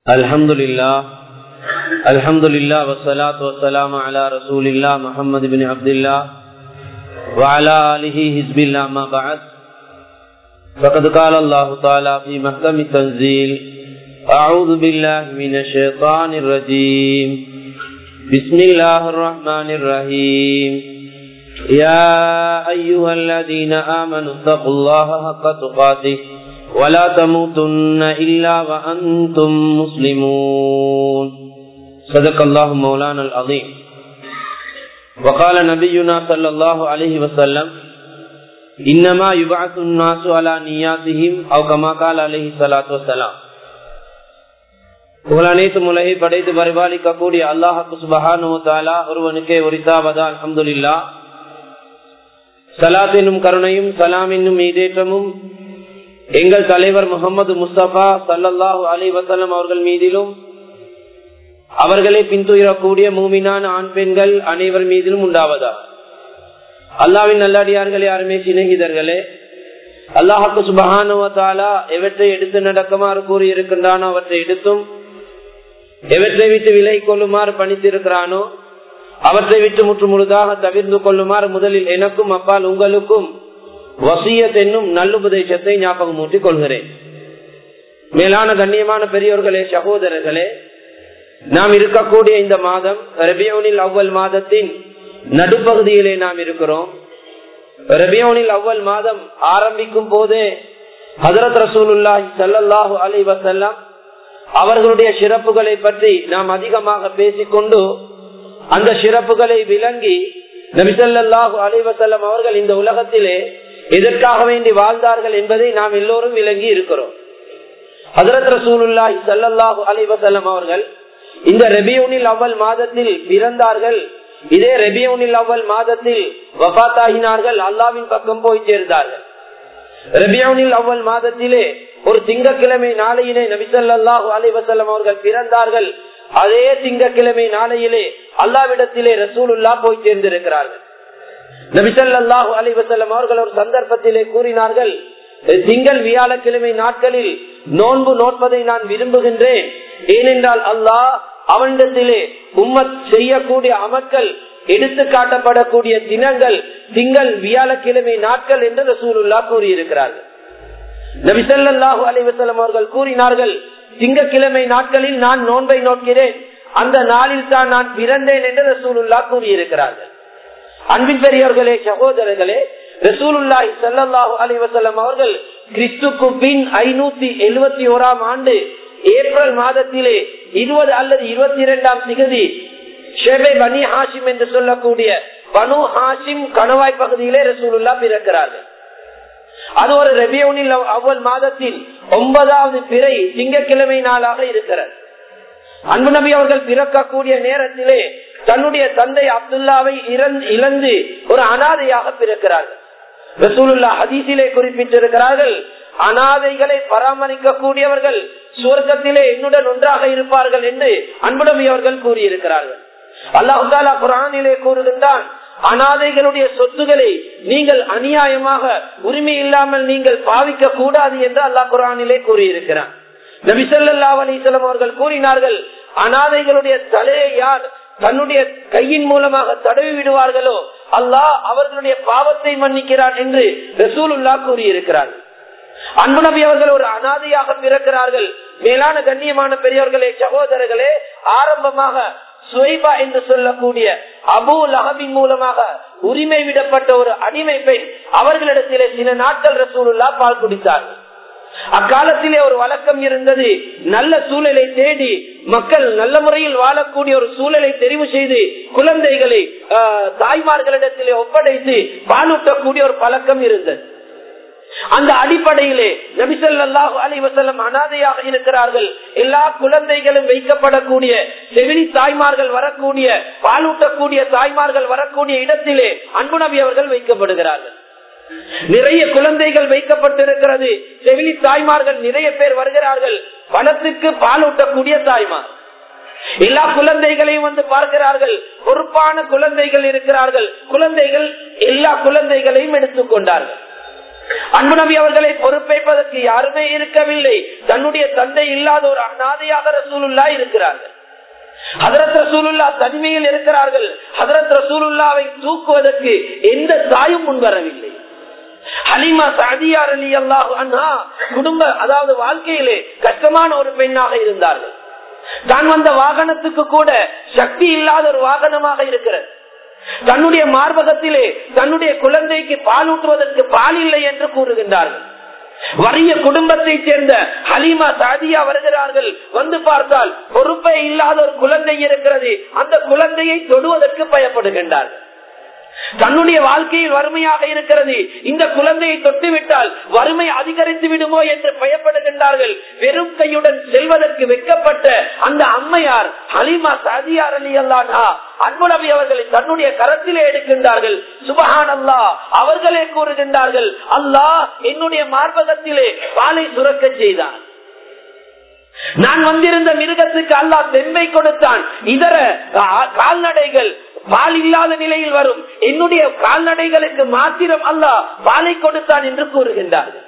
الحمد لله الحمد لله والصلاة والسلام على رسول الله محمد بن عبد الله وعلى آله حزب الله ما بعد فقد قال الله تعالى في محكم التنزيل أعوذ بالله من الشيطان الرجيم بسم الله الرحمن الرحيم يا أيها الذين آمنوا اتقوا الله حق تقاته ولا تموتن إلا وأنتم مسلمون صدق الله مولانا العظيم وقال نبينا صلى الله عليه وسلم إنما يبعث الناس على نياتهم أو كما قال عليه الصلاة والسلام அனைத்து உலகை படைத்து பரிபாலிக்கக்கூடிய அல்லாஹு சுபஹானுவத்தாலா ஒருவனுக்கே உரித்தாவதா அலமதுல்லா சலாத் என்னும் கருணையும் சலாம் என்னும் ஈடேற்றமும் எங்கள் தலைவர் முகமது முஸ்தபா சல்லல்லாஹு அலி வசலம் அவர்கள் மீதிலும் அவர்களை பின்துயரக்கூடிய மூமினான ஆண் பெண்கள் அனைவர் மீதிலும் உண்டாவதா அல்லாவின் நல்லடியார்களே அருமை சிநேகிதர்களே அல்லாஹாக்கு சுபஹானுவத்தாலா எவற்றை எடுத்து நடக்குமாறு கூறி இருக்கின்றானோ அவற்றை எடுத்தும் எவற்றை விட்டு விலை கொள்ளுமாறு பணித்திருக்கிறானோ அவற்றை விட்டு முற்று முழுதாக தவிர்த்து கொள்ளுமாறு முதலில் எனக்கும் அப்பால் உங்களுக்கும் வசியத் என்னும் நல்லுபதேசத்தை ஞாபகம் ஊட்டிக் கொள்கிறேன் மேலான கண்ணியமான பெரியோர்களே சகோதரர்களே நாம் இருக்கக்கூடிய இந்த மாதம் ரபியோனில் அவ்வல் மாதத்தின் நடுப்பகுதியிலே நாம் இருக்கிறோம் ரபியோனில் அவ்வல் மாதம் ஆரம்பிக்கும் போதே ஹசரத் ரசூலுல்லாஹி சல்லாஹூ அலி வசல்லாம் அவர்களுடைய சிறப்புகளை பற்றி நாம் அதிகமாக பேசிக்கொண்டு அந்த சிறப்புகளை விளங்கி நபிசல்லாஹு அலிவசல்லம் அவர்கள் இந்த உலகத்திலே எதற்காக வேண்டி வாழ்ந்தார்கள் என்பதை நாம் எல்லோரும் விளங்கி இருக்கிறோம் ஹசரத் ரசூலுல்லாஹி சல்லாஹூ அலிவசல்லம் அவர்கள் இந்த ரெபியூனில் அவ்வல் மாதத்தில் பிறந்தார்கள் இதே ரெபியூனில் அவ்வல் மாதத்தில் வபாத்தாகினார்கள் அல்லாவின் பக்கம் போய் சேர்ந்தார்கள் ரபியோனில் அவ்வல் மாதத்திலே ஒரு திங்கக்கிழமை நாளையிலே நபிசல்லாஹு அலிவசல்லம் அவர்கள் பிறந்தார்கள் அதே திங்கக்கிழமை நாளையிலே அல்லாவிடத்திலே ரசூலுல்லா போய் சேர்ந்திருக்கிறார்கள் நபிசல்லாஹு அலிவசல்லம் அவர்கள் ஒரு சந்தர்ப்பத்திலே கூறினார்கள் திங்கள் வியாழக்கிழமை நாட்களில் நோன்பு நோட்பதை நான் விரும்புகின்றேன் ஏனென்றால் அல்லாஹ் அவனிடத்திலே உம்மத் செய்யக்கூடிய அமக்கள் எடுத்து காட்டப்படக்கூடிய தினங்கள் திங்கள் வியாழக்கிழமை நாட்கள் என்று ரசூலுல்லா கூறியிருக்கிறார்கள் நபிசல்லாஹு அலிவசல்லம் அவர்கள் கூறினார்கள் திங்கக்கிழமை நாட்களில் நான் நோன்பை நோக்கிறேன் அந்த நாளில் தான் நான் பிறந்தேன் என்று ரசூலுல்லா கூறியிருக்கிறார்கள் அன்பின் பெரியவர்களே சகோதரர்களே ரசூலுல்லாஹி சல்லாஹூ அலிவசல்லம் அவர்கள் கிறிஸ்துக்கு பின் ஐநூத்தி எழுபத்தி ஓராம் ஆண்டு ஏப்ரல் மாதத்திலே இருபது அல்லது இருபத்தி இரண்டாம் திகதி ஷேபை பனி ஹாஷிம் என்று சொல்லக்கூடிய பனு ஹாஷிம் கணவாய் பகுதியிலே ரசூலுல்லா பிறக்கிறார்கள் அது ஒரு ரெபியூனில் அவ்வள் மாதத்தில் ஒன்பதாவது பிறை திங்கக்கிழமை நாளாக இருக்கிறது அன்பு நபி அவர்கள் பிறக்கக்கூடிய நேரத்திலே தன்னுடைய தந்தை அப்துல்லாவை இழந்து ஒரு அனாதையாக பிறக்கிறார்கள் ரசூலுல்லா ஹதீசிலே குறிப்பிட்டிருக்கிறார்கள் அனாதைகளை பராமரிக்க கூடியவர்கள் சுவர்க்கத்திலே என்னுடன் ஒன்றாக இருப்பார்கள் என்று அன்பு நபி அவர்கள் கூறியிருக்கிறார்கள் அல்லாஹாலா குரானிலே கூறுகின்றான் அனாதைகளுடைய சொத்துக்களை நீங்கள் அநியாயமாக உரிமை இல்லாமல் நீங்கள் பாவிக்க கூடாது என்று அல்லாஹ் குரானிலே கூறியிருக்கிறார் நபிசல்லா அலிசலம் அவர்கள் கூறினார்கள் அனாதைகளுடைய தலையை யார் தன்னுடைய கையின் மூலமாக தடவி விடுவார்களோ அல்லாஹ் அவர்களுடைய பாவத்தை மன்னிக்கிறான் என்று ரசூலுல்லா கூறியிருக்கிறார் அன்பு நபி அவர்கள் ஒரு அனாதையாக பிறக்கிறார்கள் மேலான கண்ணியமான பெரியவர்களே சகோதரர்களே ஆரம்பமாக சுவைபா என்று சொல்லக்கூடிய அபு லஹபின் மூலமாக உரிமை விடப்பட்ட ஒரு அடிமை பெண் அவர்களிடத்திலே சில நாட்கள் ரசூலுல்லா பால் குடித்தார்கள் அக்காலத்திலே ஒரு வழக்கம் இருந்தது நல்ல சூழலை தேடி மக்கள் நல்ல முறையில் வாழக்கூடிய ஒரு சூழலை தெரிவு செய்து குழந்தைகளை தாய்மார்களிடத்திலே ஒப்படைத்து பாலூட்டக்கூடிய ஒரு பழக்கம் இருந்தது அந்த அடிப்படையிலே நபிசல்லாஹு அலி வசல்லம் அனாதையாக இருக்கிறார்கள் எல்லா குழந்தைகளும் வைக்கப்படக்கூடிய செவிலி தாய்மார்கள் வரக்கூடிய பாலூட்டக்கூடிய தாய்மார்கள் வரக்கூடிய இடத்திலே அன்பு நபி அவர்கள் வைக்கப்படுகிறார்கள் நிறைய குழந்தைகள் வைக்கப்பட்டிருக்கிறது செவிலி தாய்மார்கள் நிறைய பேர் வருகிறார்கள் பணத்துக்கு பாலூட்டக்கூடிய தாய்மார் எல்லா குழந்தைகளையும் வந்து பார்க்கிறார்கள் பொறுப்பான குழந்தைகள் இருக்கிறார்கள் குழந்தைகள் எல்லா குழந்தைகளையும் எடுத்துக்கொண்டார்கள் அன்பு நபி அவர்களை பொறுப்பேற்பதற்கு யாருமே இருக்கவில்லை தன்னுடைய தந்தை இல்லாத ஒரு அநாதையாக ரசூலுல்லா இருக்கிறார்கள் ஹதரத் ரசூலுல்லா தனிமையில் இருக்கிறார்கள் ஹதரத் ரசூலுல்லாவை தூக்குவதற்கு எந்த தாயும் முன்வரவில்லை ஹலிமா சாதியார் அலி அல்லாஹ் அண்ணா குடும்ப அதாவது வாழ்க்கையிலே கஷ்டமான ஒரு பெண்ணாக இருந்தார்கள் தான் வந்த வாகனத்துக்கு கூட சக்தி இல்லாத ஒரு வாகனமாக இருக்கிறது தன்னுடைய மார்பகத்திலே தன்னுடைய குழந்தைக்கு பால் ஊற்றுவதற்கு பால் இல்லை என்று கூறுகின்றார்கள் வறிய குடும்பத்தை சேர்ந்த ஹலீமா சாதியா வருகிறார்கள் வந்து பார்த்தால் பொறுப்பே இல்லாத ஒரு குழந்தை இருக்கிறது அந்த குழந்தையை தொடுவதற்கு பயப்படுகின்றார்கள் தன்னுடைய வாழ்க்கையில் வறுமையாக இருக்கிறது இந்த குழந்தையை தொட்டுவிட்டால் வறுமை அதிகரித்து விடுமோ என்று பயப்படுகின்றார்கள் வெறும் கையுடன் செல்வதற்கு வெக்கப்பட்ட அந்த அம்மையார் ஹலிமா சதியார் அலி அல்லானா அன்புநபி அவர்களை தன்னுடைய கரத்திலே எடுக்கின்றார்கள் சுபஹான் அல்லா அவர்களே கூறுகின்றார்கள் அல்லாஹ் என்னுடைய மார்பகத்திலே பாலை சுரக்க செய்தான் நான் வந்திருந்த மிருகத்துக்கு அல்லாஹ் தென்மை கொடுத்தான் இதர கால்நடைகள் பால் இல்லாத நிலையில் வரும் என்னுடைய கால்நடைகளுக்கு மாத்திரம் அல்லாஹ் பாலை கொடுத்தான் என்று கூறுகின்றார்கள்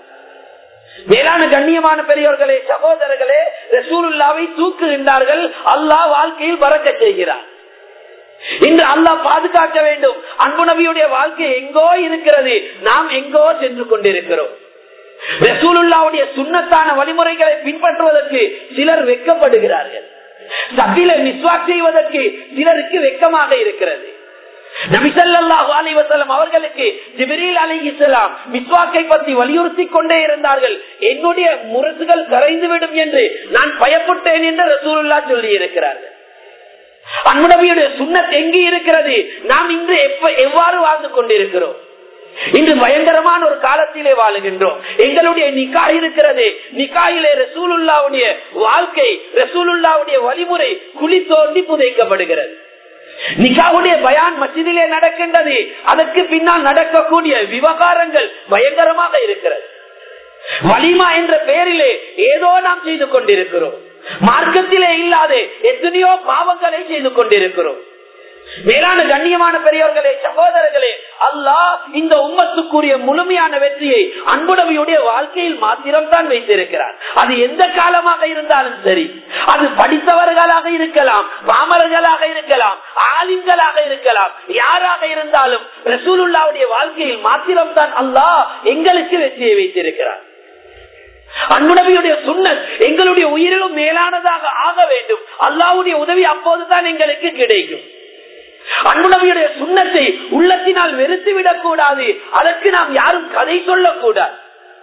மேலான கண்ணியமான பெரியவர்களே சகோதரர்களே ரசூலுல்லாவை தூக்குகின்றார்கள் அல்லாஹ் வாழ்க்கையில் பறக்க செய்கிறார் இன்று அல்லாஹ் பாதுகாக்க வேண்டும் அன்பு நபியுடைய வாழ்க்கை எங்கோ இருக்கிறது நாம் எங்கோ சென்று கொண்டிருக்கிறோம் ரசூலுல்லாவுடைய சுண்ணத்தான வழிமுறைகளை பின்பற்றுவதற்கு சிலர் வெக்கப்படுகிறார்கள் சபில மிஸ்வாக் செய்வதற்கு சிலருக்கு வெக்கமாக இருக்கிறது நபிசல்லாஹு அலிவசலம் அவர்களுக்கு ஜிபிரில் அலி இஸ்லாம் மிஸ்வாக்கை பற்றி வலியுறுத்தி கொண்டே இருந்தார்கள் என்னுடைய முரசுகள் கரைந்துவிடும் என்று நான் பயப்பட்டேன் என்று ரசூலுல்லா சொல்லி இருக்கிறார்கள் அன்புடவியுடைய சுண்ணத் எங்கே இருக்கிறது நாம் இன்று எப்ப எவ்வாறு வாழ்ந்து கொண்டிருக்கிறோம் இன்று பயங்கரமான ஒரு காலத்திலே வாழுகின்றோம் எங்களுடைய நிக்கா இருக்கிறது நிக்காயிலே ரசூலுல்லாவுடைய வாழ்க்கை ரசூலுல்லாவுடைய வழிமுறை குழி தோண்டி புதைக்கப்படுகிறது நிக்காவுடைய பயான் மசிதிலே நடக்கின்றது அதற்கு பின்னால் நடக்கக்கூடிய விவகாரங்கள் பயங்கரமாக இருக்கிறது வலிமா என்ற பெயரிலே ஏதோ நாம் செய்து கொண்டிருக்கிறோம் மார்க்கத்திலே இல்லாத எத்தனையோ பாவங்களை செய்து கொண்டிருக்கிறோம் மேலான கண்ணியமான பெரியவர்களே சகோதரர்களே அல்லாஹ் இந்த உம்மத்துக்குரிய முழுமையான வெற்றியை அன்புடமையுடைய வாழ்க்கையில் மாத்திரம் தான் வைத்திருக்கிறார் அது எந்த காலமாக இருந்தாலும் சரி அது படித்தவர்களாக இருக்கலாம் பாமரர்களாக இருக்கலாம் ஆலிம்களாக இருக்கலாம் யாராக இருந்தாலும் ரசூலுல்லாவுடைய வாழ்க்கையில் மாத்திரம் தான் அல்லாஹ் எங்களுக்கு வெற்றியை வைத்திருக்கிறார் அன்புடமையுடைய சுண்ணத் எங்களுடைய உயிரிலும் மேலானதாக ஆக வேண்டும் அல்லாவுடைய உதவி அப்போதுதான் எங்களுக்கு கிடைக்கும் அன்புடமையுடைய சுண்ணத்தை உள்ளத்தினால் வெறுத்து விடக்கூடாது அதற்கு நாம் யாரும் கதை சொல்லக்கூடாது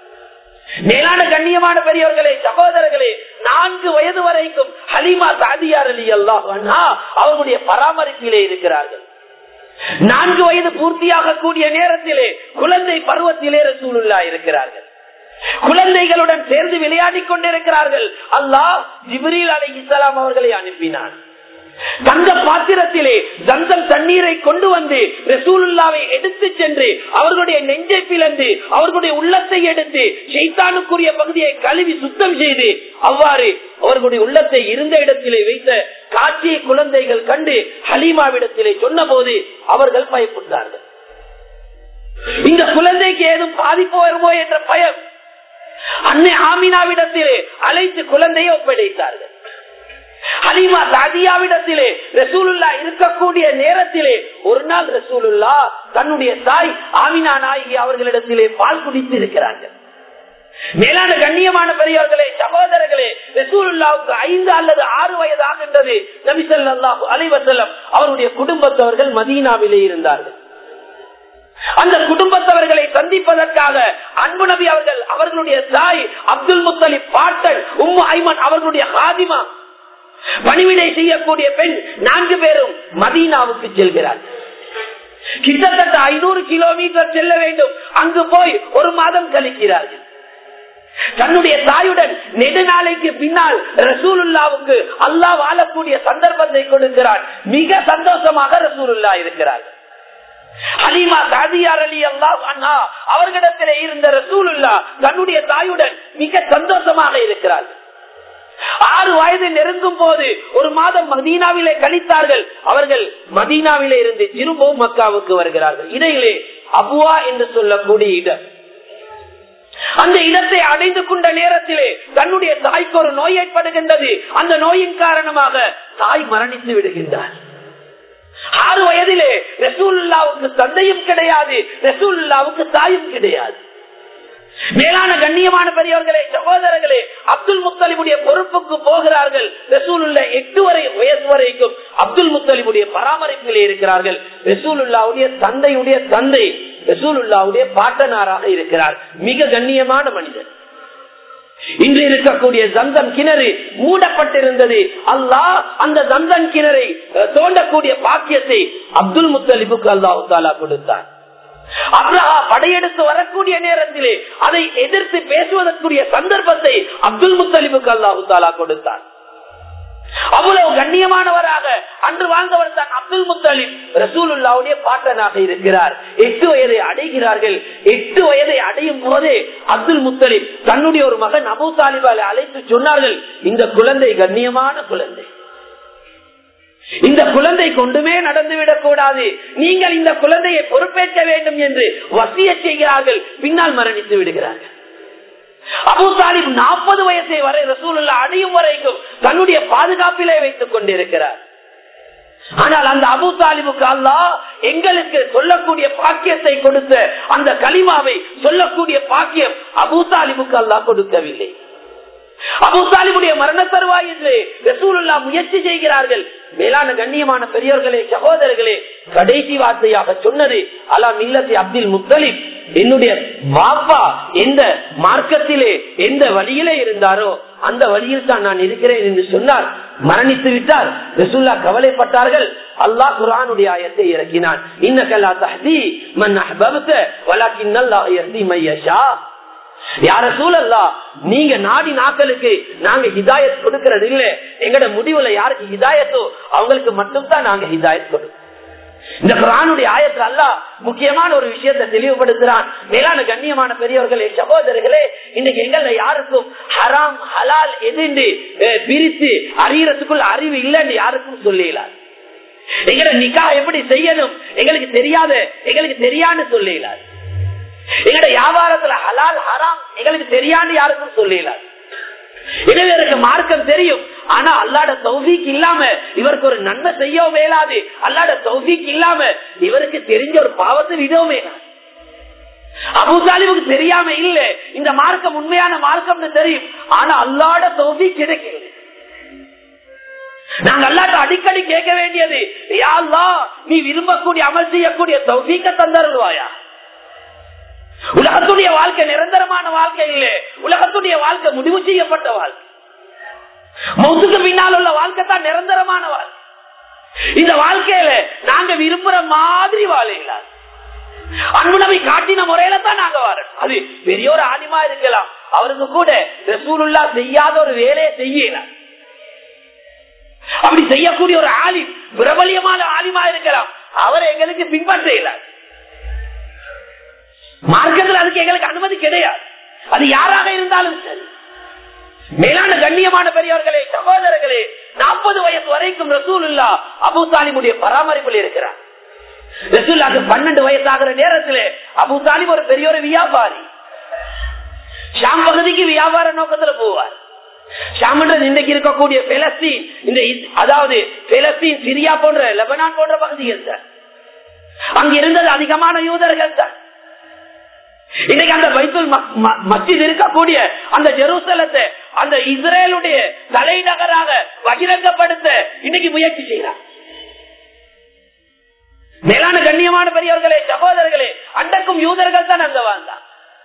மேலான கண்ணியமான பெரியவர்களே சகோதரர்களே நான்கு வயது வரைக்கும் ஹலிமா சாதியார் அலி அல்லாஹ் அவர்களுடைய பராமரிப்பிலே இருக்கிறார்கள் நான்கு வயது பூர்த்தியாக கூடிய நேரத்திலே குழந்தை பருவத்திலே ரசூலுல்லா இருக்கிறார்கள் குழந்தைகளுடன் சேர்ந்து விளையாடி கொண்டிருக்கிறார்கள் அல்லாஹ் ஜிப்ரீல் அலி இஸ்லாம் அவர்களை அனுப்பினான் தங்க பாத்திரத்திலே தந்தம் தண்ணீரை கொண்டு வந்து ரசூலுல்லாவை எடுத்து சென்று அவர்களுடைய நெஞ்சை பிளந்து அவர்களுடைய உள்ளத்தை எடுத்து செய்தானுக்குரிய பகுதியை கழுவி சுத்தம் செய்து அவ்வாறு அவர்களுடைய உள்ளத்தை இருந்த இடத்திலே வைத்த காட்சியை குழந்தைகள் கண்டு ஹலீமாவிடத்திலே சொன்ன போது அவர்கள் பயப்பட்டார்கள் இந்த குழந்தைக்கு ஏதும் பாதிப்பு வருமோ என்ற பயம் அன்னை ஆமினாவிடத்திலே அழைத்து குழந்தையை ஒப்படைத்தார்கள் ஹலிமா சாதியாவிடத்திலே ரசூலுல்லா இருக்கக்கூடிய நேரத்திலே ஒரு நாள் ரசூலுல்லா தன்னுடைய தாய் ஆமினா நாயகி அவர்களிடத்திலே பால் குடித்து இருக்கிறார்கள் மேலான கண்ணியமான பெரியவர்களே சகோதரர்களே ரசூலுல்லாவுக்கு ஐந்து அல்லது ஆறு வயது ஆகின்றது நபிசல்லாஹு அலைவசல்லம் அவருடைய குடும்பத்தவர்கள் மதீனாவிலே இருந்தார்கள் அந்த குடும்பத்தவர்களை சந்திப்பதற்காக அன்பு நபி அவர்கள் அவர்களுடைய தாய் அப்துல் முத்தலி பாட்டன் உம்மு ஐமன் அவர்களுடைய ஹாதிமா பணிவிடை செய்யக்கூடிய பெண் நான்கு பேரும் மதீனாவுக்கு செல்கிறார் கிட்டத்தட்ட ஐநூறு கிலோமீட்டர் செல்ல வேண்டும் அங்கு போய் ஒரு மாதம் கழிக்கிறார்கள் தன்னுடைய தாயுடன் நெடுநாளைக்கு பின்னால் ரசூலுல்லாவுக்கு அல்லாஹ் வாழக்கூடிய சந்தர்ப்பத்தை கொடுக்கிறார் மிக சந்தோஷமாக ரசூலுல்லா இருக்கிறார் ஹலீமா சாதியார் அலி அல்லாஹ் அவர்களிடத்திலே இருந்த ரசூலுல்லா தன்னுடைய தாயுடன் மிக சந்தோஷமாக இருக்கிறார் ஆறு வயது நெருங்கும் போது ஒரு மாதம் மதீனாவிலே கழித்தார்கள் அவர்கள் மதீனாவிலே இருந்து திரும்பவும் மக்காவுக்கு வருகிறார்கள் இடையிலே அபுவா என்று சொல்லக்கூடிய இடம் அந்த இடத்தை அடைந்து கொண்ட நேரத்திலே தன்னுடைய தாய்க்கு ஒரு நோய் ஏற்படுகின்றது அந்த நோயின் காரணமாக தாய் மரணித்து விடுகின்றார் ஆறு வயதிலே ரசூல்லாவுக்கு தந்தையும் கிடையாது ரசூல்லாவுக்கு தாயும் கிடையாது மேலான கண்ணியமான பெரியவர்களே சகோதரர்களே அப்துல் முத்தலிமுடைய பொறுப்புக்கு போகிறார்கள் ரசூலுள்ள எட்டு வரை வயசு வரைக்கும் அப்துல் முத்தலிமுடைய பராமரிப்பிலே இருக்கிறார்கள் ரசூலுல்லாவுடைய தந்தையுடைய தந்தை ரசூலுல்லாவுடைய பாட்டனாராக இருக்கிறார் மிக கண்ணியமான மனிதர் இன்று இருக்கக்கூடிய ஜந்தன் கிணறு மூடப்பட்டிருந்தது அல்லாஹ் அந்த ஜந்தன் கிணறை தோண்டக்கூடிய பாக்கியத்தை அப்துல் முத்தலிபுக்கு அல்லாஹு தாலா கொடுத்தார் அப்ரஹா படையெடுத்து வரக்கூடிய நேரத்திலே அதை எதிர்த்து பேசுவதற்குரிய சந்தர்ப்பத்தை அப்துல் முத்தலிபுக்கு அல்லாஹு தாலா கொடுத்தார் அவ்வளவு கண்ணியமானவராக அன்று வாழ்ந்தவர் தான் அப்துல் முத்தலிப் ரசூலுல்லாவுடைய பாட்டனாக இருக்கிறார் எட்டு வயதை அடைகிறார்கள் எட்டு வயதை அடையும் போதே அப்துல் முத்தலிப் தன்னுடைய ஒரு மகன் அபு தாலிபாலை அழைத்து சொன்னார்கள் இந்த குழந்தை கண்ணியமான குழந்தை இந்த குழந்தை கொண்டுமே நடந்துவிடக் கூடாது நீங்கள் இந்த குழந்தையை பொறுப்பேற்க வேண்டும் என்று வசிய செய்கிறார்கள் பின்னால் மரணித்து விடுகிறார்கள் அபு தாலிப் நாற்பது வயசை வரை ரசூலுல்லா அடையும் வரைக்கும் தன்னுடைய பாதுகாப்பிலே வைத்துக் கொண்டிருக்கிறார் ஆனால் அந்த அபு தாலிபுக்கு அல்லா எங்களுக்கு சொல்லக்கூடிய பாக்கியத்தை கொடுத்த அந்த களிமாவை சொல்லக்கூடிய பாக்கியம் அபு தாலிபுக்கு அல்லா கொடுக்கவில்லை அபு தாலிபுடைய மரண தருவாயிலே ரசூலுல்லா முயற்சி செய்கிறார்கள் மேலான கண்ணியமான பெரியவர்களே சகோதரர்களே கடைசி வார்த்தையாக சொன்னது அலா மில்லத்தி அப்துல் முத்தலிப் என்னுடைய பாப்பா எந்த மார்க்கத்திலே எந்த வழியிலே இருந்தாரோ அந்த வழியில் தான் நான் இருக்கிறேன் என்று சொன்னார் மரணித்து விட்டார் ரசூல்லா கவலைப்பட்டார்கள் அல்லாஹ் குரானுடைய ஆயத்தை இறக்கினான் இன்னக்கல்லா தஹதி மன் அஹ்பப்த வலக்கின் அல்லாஹ் யஹ்தி மையஷா யார சூழல்லா நீங்க நாடி நாக்களுக்கு நாங்க ஹிதாயத் கொடுக்கறது இல்ல எங்கட முடிவுல யாருக்கு ஹிதாயத்தோ அவங்களுக்கு மட்டும்தான் நாங்க ஹிதாயத் கொடுக்கோம் இந்த குரானுடைய ஆயத்தில் அல்ல முக்கியமான ஒரு விஷயத்தை தெளிவுபடுத்துறான் மேலான கண்ணியமான பெரியவர்களே சகோதரர்களே இன்னைக்கு எங்கள்ல யாருக்கும் ஹராம் ஹலால் எதிர்ந்து பிரித்து அறியறதுக்குள்ள அறிவு இல்லைன்னு யாருக்கும் சொல்லலாம் எங்களை நிக்கா எப்படி செய்யணும் எங்களுக்கு தெரியாத எங்களுக்கு தெரியான்னு சொல்லலாம் எங்களுடைய வியாபாரத்துல ஹலால் ஹராம் எங்களுக்கு தெரியான்னு யாருக்கும் சொல்லலாம் எனவே எனக்கு மார்க்கம் தெரியும் ஆனா அல்லாட தௌஃபீக் இல்லாம இவருக்கு ஒரு நன்மை செய்யவும் மேலாது அல்லாட தௌஃபீக் இல்லாம இவருக்கு தெரிஞ்ச ஒரு பாவத்தை விடவும் மேலாது அபுசாலிவுக்கு தெரியாம இல்ல இந்த மார்க்கம் உண்மையான மார்க்கம்னு தெரியும் ஆனா அல்லாட தௌஃபீக் கிடைக்கல நாங்க அல்லாட்ட அடிக்கடி கேட்க வேண்டியது யாழ்லா நீ விரும்பக்கூடிய அமல் செய்யக்கூடிய தௌஃபீக்க தந்தருவாயா உலகத்துடைய வாழ்க்கை நிரந்தரமான வாழ்க்கை இல்லை உலகத்துடைய வாழ்க்கை முடிவு செய்யப்பட்ட வாழ்க்கை மௌத்துக்கு பின்னால் உள்ள வாழ்க்கை தான் நிரந்தரமான வாழ்க்கை இந்த வாழ்க்கையில நாங்க விரும்புற மாதிரி வாழையில அன்பு நபி காட்டின முறையில தான் நாங்க வரோம் அது பெரிய ஒரு ஆணிமா இருக்கலாம் அவருக்கு கூட ரசூலுல்லா செய்யாத ஒரு வேலையை செய்யலாம் அப்படி செய்யக்கூடிய ஒரு ஆலிம் பிரபலியமான ஆலிமா இருக்கலாம் அவரை எங்களுக்கு பின்பற்ற மார்க்கத்தில் அதுக்கு எங்களுக்கு அனுமதி கிடையாது அது யாராக இருந்தாலும் சரி மேலான கண்ணியமான பெரியவர்களே சகோதரர்களே நாற்பது வயசு வரைக்கும் ரசூல் இல்லா அபு தாலிமுடைய பராமரிப்பில் இருக்கிறார் ரசூல்லாக்கு பன்னெண்டு வயசாகிற நேரத்தில் அபு தாலிப் ஒரு பெரிய ஒரு வியாபாரி ஷாம் பகுதிக்கு வியாபார நோக்கத்துல போவார் ஷாம்ன்றது இன்றைக்கு இருக்கக்கூடிய பெலஸ்தீன் இந்த அதாவது பெலஸ்தீன் சிரியா போன்ற லெபனான் போன்ற பகுதிகள் தான் அங்க இருந்தது அதிகமான யூதர்கள் தான் இன்னைக்கு அந்த பைத்துல் மஸ்ஜித் இருக்கக்கூடிய அந்த ஜெருசலத்தை அந்த இஸ்ரேலுடைய தலைநகராக பகிரங்கப்படுத்த இன்னைக்கு முயற்சி செய்யறார் மேலான கண்ணியமான பெரியவர்களே சகோதரர்களே அண்டக்கும் யூதர்கள் தான் அங்க வாழ்ந்தார்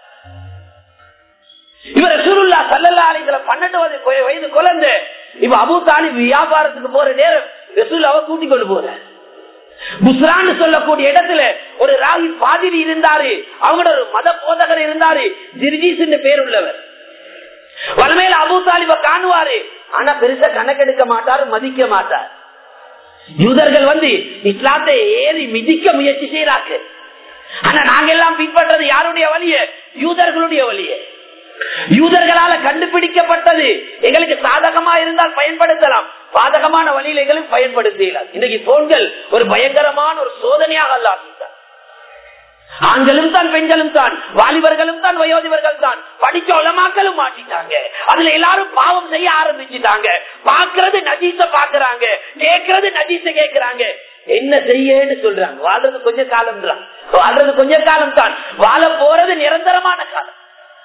இவர் சுருல்லா சல்லல்லா அலிங்களை பன்னெண்டு வயது குழந்தை இப்ப அபு தாலிப் வியாபாரத்துக்கு போற நேரம் ரசூல்லாவை கூட்டிக் கொண்டு போற புஸ்ரான்னு சொல்லக்கூடிய இடத்துல ஒரு ராகி பாதிரி இருந்தாரு அவங்களோட ஒரு மத போதகர் இருந்தாரு ஜிர்ஜீஸ் பேர் உள்ளவர் வளமையில அபு தாலிப காணுவாரு ஆனா பெருசா கணக்கெடுக்க மாட்டாரு மதிக்க மாட்டார் யூதர்கள் வந்து இஸ்லாத்தை ஏறி மிதிக்க முயற்சி செய்யறாங்க ஆனா நாங்க எல்லாம் பின்பற்றது யாருடைய வழிய யூதர்களுடைய வழிய யூதர்களால கண்டுபிடிக்கப்பட்டது எங்களுக்கு சாதகமா இருந்தால் பயன்படுத்தலாம் பாதகமான வழியில் எங்களுக்கு பயன்படுத்தலாம் இன்னைக்கு போன்கள் ஒரு பயங்கரமான ஒரு சோதனையாக அல்ல ஆண்களும் தான் பெண்களும் தான் வாலிபர்களும் தான் வயோதிபர்கள் தான் படிச்ச உலமாக்களும் மாட்டிட்டாங்க அதுல எல்லாரும் பாவம் செய்ய ஆரம்பிச்சுட்டாங்க பாக்குறது நஜீச பாக்குறாங்க கேட்கறது நஜீச கேட்கிறாங்க என்ன செய்யன்னு சொல்றாங்க வாழ்றது கொஞ்ச காலம் தான் வாழ்றது கொஞ்ச காலம் தான் வாழ போறது நிரந்தரமான காலம்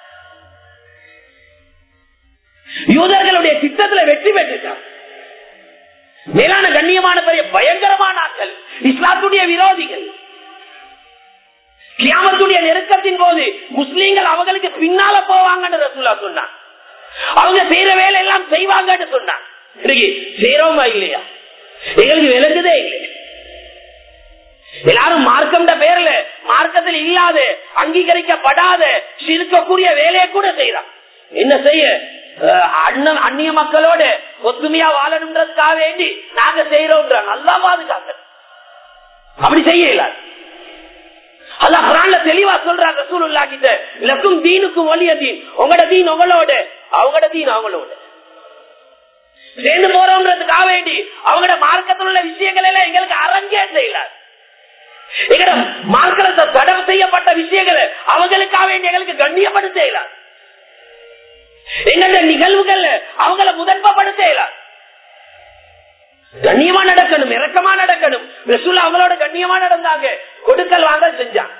யூதர்களுடைய திட்டத்துல வெற்றி பெற்றுட்டாங்க மேலான கண்ணியமான பெரிய பயங்கரமான ஆட்கள் இஸ்லாத்துடைய விரோதிகள் கியாமத்துடைய நெருக்கத்தின் போது முஸ்லீம்கள் அவங்களுக்கு பின்னால போவாங்கன்னு ரசூலா சொன்னான் அவங்க செய்யற வேலை எல்லாம் செய்வாங்கன்னு சொன்னான் இன்னைக்கு செய்யறோமா இல்லையா எங்களுக்கு விளங்குதே இல்லை எல்லாரும் மார்க்கம்ட பேர்ல மார்க்கத்தில் இல்லாத அங்கீகரிக்கப்படாத இருக்கக்கூடிய வேலையை கூட செய்யறான் என்ன செய்ய அஹ் அண்ணன் அந்நிய மக்களோட ஒத்துமையா வாழணுன்றதுக்காக வேண்டி நாங்க செய்யறோம் நல்லா பாதுகாக்க அப்படி செய்ய இயலாது அல்லா குரான்ல தெளிவா சொல்றாங்க ரசூலுல்லா கிட்ட லக்கும் தீனுக்கும் ஒளிய தீன் உங்களோட தீன் உங்களோட அவங்களோட தீன் அவங்களோட சேர்ந்து போறோம்ன்றதுக்காக வேண்டி அவங்களோட மார்க்கத்தில் உள்ள விஷயங்கள் எல்லாம் எங்களுக்கு அரங்கே செய்யலாது எங்கட மார்க்கத்தை தடவு செய்யப்பட்ட விஷயங்களை அவங்களுக்காக வேண்டி எங்களுக்கு கண்ணியப்பட்டு செய்யலாம் எங்களோட நிகழ்வுகள் அவங்கள முதன்பப்படுத்த இயலாது கண்ணியமா நடக்கணும் இறக்கமா நடக்கணும் ரசூல் அவங்களோட கண்ணியமா நடந்தாங்க கொடுக்கல் வாங்க செஞ்சாங்க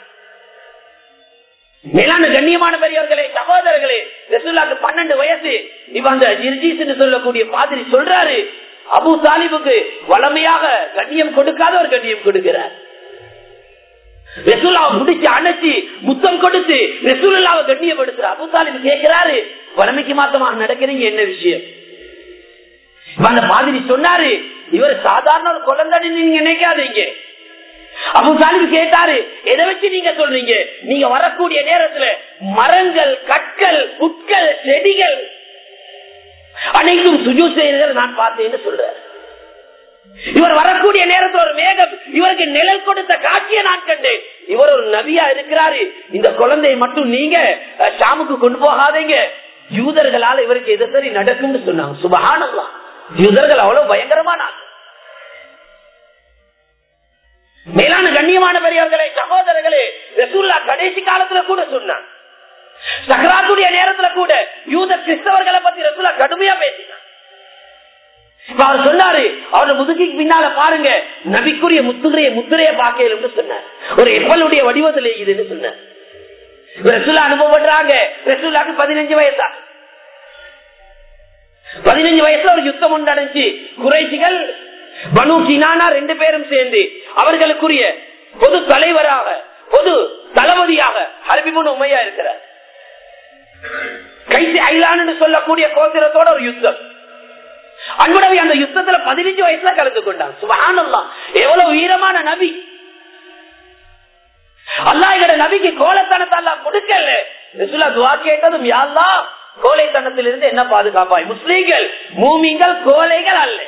மேலான கண்ணியமான பெரியவர்களே சகோதரர்களே ரசூல்லாக்கு பன்னெண்டு வயசு இப்ப அந்த ஜிர்ஜீஸ் சொல்லக்கூடிய மாதிரி சொல்றாரு அபு தாலிபுக்கு வளமையாக கண்ணியம் கொடுக்காத ஒரு கண்ணியம் கொடுக்கிறார் ரசூலாவை முடிச்சு அணைச்சி முத்தம் கொடுத்து ரசூலாவை கண்ணியப்படுத்துற அபு தாலிபு கேட்கிறாரு வளமைக்கு மாத்தமாக நடக்கிறீங்க என்ன விஷயம் அந்த மாதிரி சொன்னாரு இவர் சாதாரண ஒரு குழந்தை நீங்க நினைக்காதீங்க அபு சாலிம் கேட்டாரு எதை வச்சு நீங்க சொல்றீங்க நீங்க வரக்கூடிய நேரத்துல மரங்கள் கற்கள் புட்கள் செடிகள் அனைத்தும் சுஜு செய்யறது நான் பார்த்தேன்னு சொல்றேன் இவர் வரக்கூடிய நேரத்தில் ஒரு மேகம் இவருக்கு நிழல் கொடுத்த காட்சியை நான் கண்டேன் இவர் ஒரு நபியா இருக்கிறாரு இந்த குழந்தையை மட்டும் நீங்க அஹ், ஷாமுக்கு கொண்டு போகாதீங்க யூதர்களால் இவருக்கு எது சரி நடக்கும்னு சொன்னாங்க சுபகானல்லாம் யூதர்கள் அவ்வளவு பயங்கரமான ஆள். மேலான கண்ணியமான பெரியவர்களே சகோதரர்களே ரசூல்லா கடைசி காலத்துல கூட சொன்னான் சக்கராத்துடைய நேரத்துல கூட யூத கிறிஸ்தவர்களை பத்தி ரசூல்லா கடுமையா பேசினான் இப்ப அவர் சொன்னாரு அவரோட முதுகிக்கு பின்னால பாருங்க நபிக்குரிய முத்துரைய முத்திரைய பார்க்கல சொன்னார் ஒரு எப்பலுடைய வடிவத்தில் இதுன்னு சொன்னார் ரசூலா அனுபவப்படுறாங்க ரசூலாக்கு பதினஞ்சு வயசா பதினஞ்சு வயசுல ஒரு யுத்தம் ஒன்று நடந்துச்சு குறைசிகள் பனு கினானா ரெண்டு பேரும் சேர்ந்து அவர்களுக்குரிய பொது தலைவராக பொது தளபதியாக ஹர்பிபுன் உமையா இருக்கிறார் கைசி ஐலான்னு சொல்லக்கூடிய கோத்திரத்தோட ஒரு யுத்தம் அன்புடவி அந்த யுத்தத்துல பதினஞ்சு வயசுல கலந்து கொண்டான் சுபஹானல்லாஹ் எவ்வளவு வீரமான நபி அல்லாஹ் எங்கட நபிக்கு கோலத்தனத்தை அல்லாஹ் கொடுக்கல ரசூலா துவா கேட்டதும் யாழ்லா கோழைத்தனத்திலிருந்து என்ன பாதுகாப்பாய் முஸ்லீம்கள் மூமிங்கள் கோழைகள் அல்ல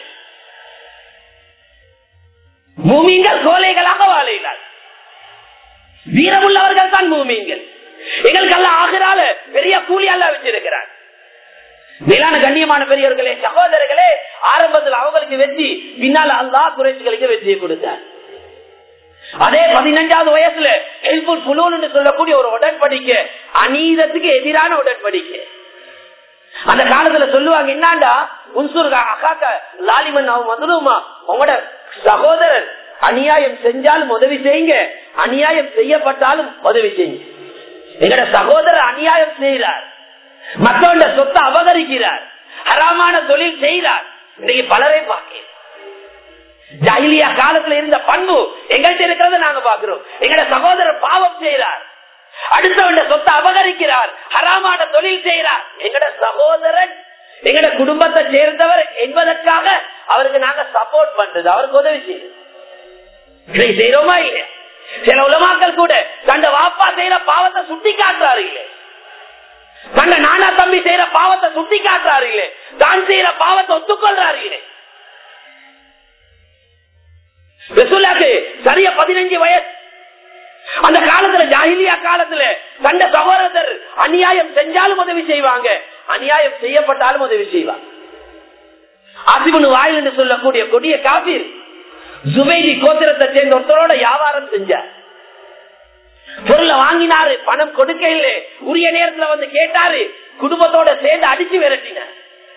மூமிங்கள் கோழைகளாக வாழைகள் வீரமுள்ளவர்கள் தான் மூமிங்கள் எங்களுக்கு அல்ல ஆகிறால பெரிய கூலி அல்ல வச்சிருக்கிறார் மேலான கண்ணியமான பெரியவர்களே சகோதரர்களே ஆரம்பத்தில் அவங்களுக்கு வெற்றி பின்னால் அல்லா குறைச்சிகளுக்கு வெற்றியை கொடுத்தார் அதே பதினஞ்சாவது வயசுல ஹெல்புல் புலூன் என்று சொல்லக்கூடிய ஒரு உடன்படிக்கை அநீதத்துக்கு எதிரான உடன்படிக்கை அந்த காலத்துல சொல்லுவாங்க என்னாண்டா உன்சூர் அக்காக்க லாலிமன் அவன் வந்துடுமா உங்களோட சகோதரர் அநியாயம் செஞ்சாலும் உதவி செய்யுங்க அநியாயம் செய்யப்பட்டாலும் உதவி செய்யுங்க எங்கட சகோதரர் அநியாயம் செய்கிறார் மற்றவண்ட சொத்தை அபகரிக்கிறார் ஹராமான தொழில் செய்கிறார் இன்னைக்கு பலரை பார்க்கிறேன் ஜாயிலியா காலத்துல இருந்த பண்பு எங்கள்கிட்ட இருக்கிறத நாங்க பாக்குறோம் எங்கட சகோதரர் பாவம் செய்கிறார் அடுத்தவண்ட சொத்தை அபகரிக்கிறார் ஹராமான தொழில் செய்கிறார் எங்கட சகோதரன் எங்கட குடும்பத்தை சேர்ந்தவர் என்பதற்காக அவருக்கு நாங்க சப்போர்ட் பண்றது அவருக்கு உதவி செய்யுது இதை செய்யறோமா இல்லையா சில உலமாக்கள் கூட கண்ட வாப்பா செய்யற பாவத்தை சுட்டி காட்டுறாரு இல்லை கண்ட நானா தம்பி செய்யற பாவத்தை சுட்டி காட்டுறாரு இல்லை தான் செய்யற பாவத்தை ஒத்துக்கொள்றாரு இல்லை ரசூலாக்கு சரியா பதினஞ்சு வயசு அந்த காலத்துல ஜாகிலியா காலத்துல கண்ட சகோதரர் அநியாயம் செஞ்சாலும் உதவி செய்வாங்க அநியாயம் செய்யப்பட்டாலும் உதவி செய்வாங்க ஆசிபனு வாயில் என்று சொல்லக்கூடிய கொடிய காபீர் ஜுபைதி கோத்திரத்தை சேர்ந்த ஒருத்தரோட வியாபாரம் செஞ்சார் பொருளை வாங்கினாரு பணம் கொடுக்க இல்லை உரிய நேரத்துல வந்து கேட்டாரு குடும்பத்தோட சேர்ந்து அடிச்சு விரட்டினார்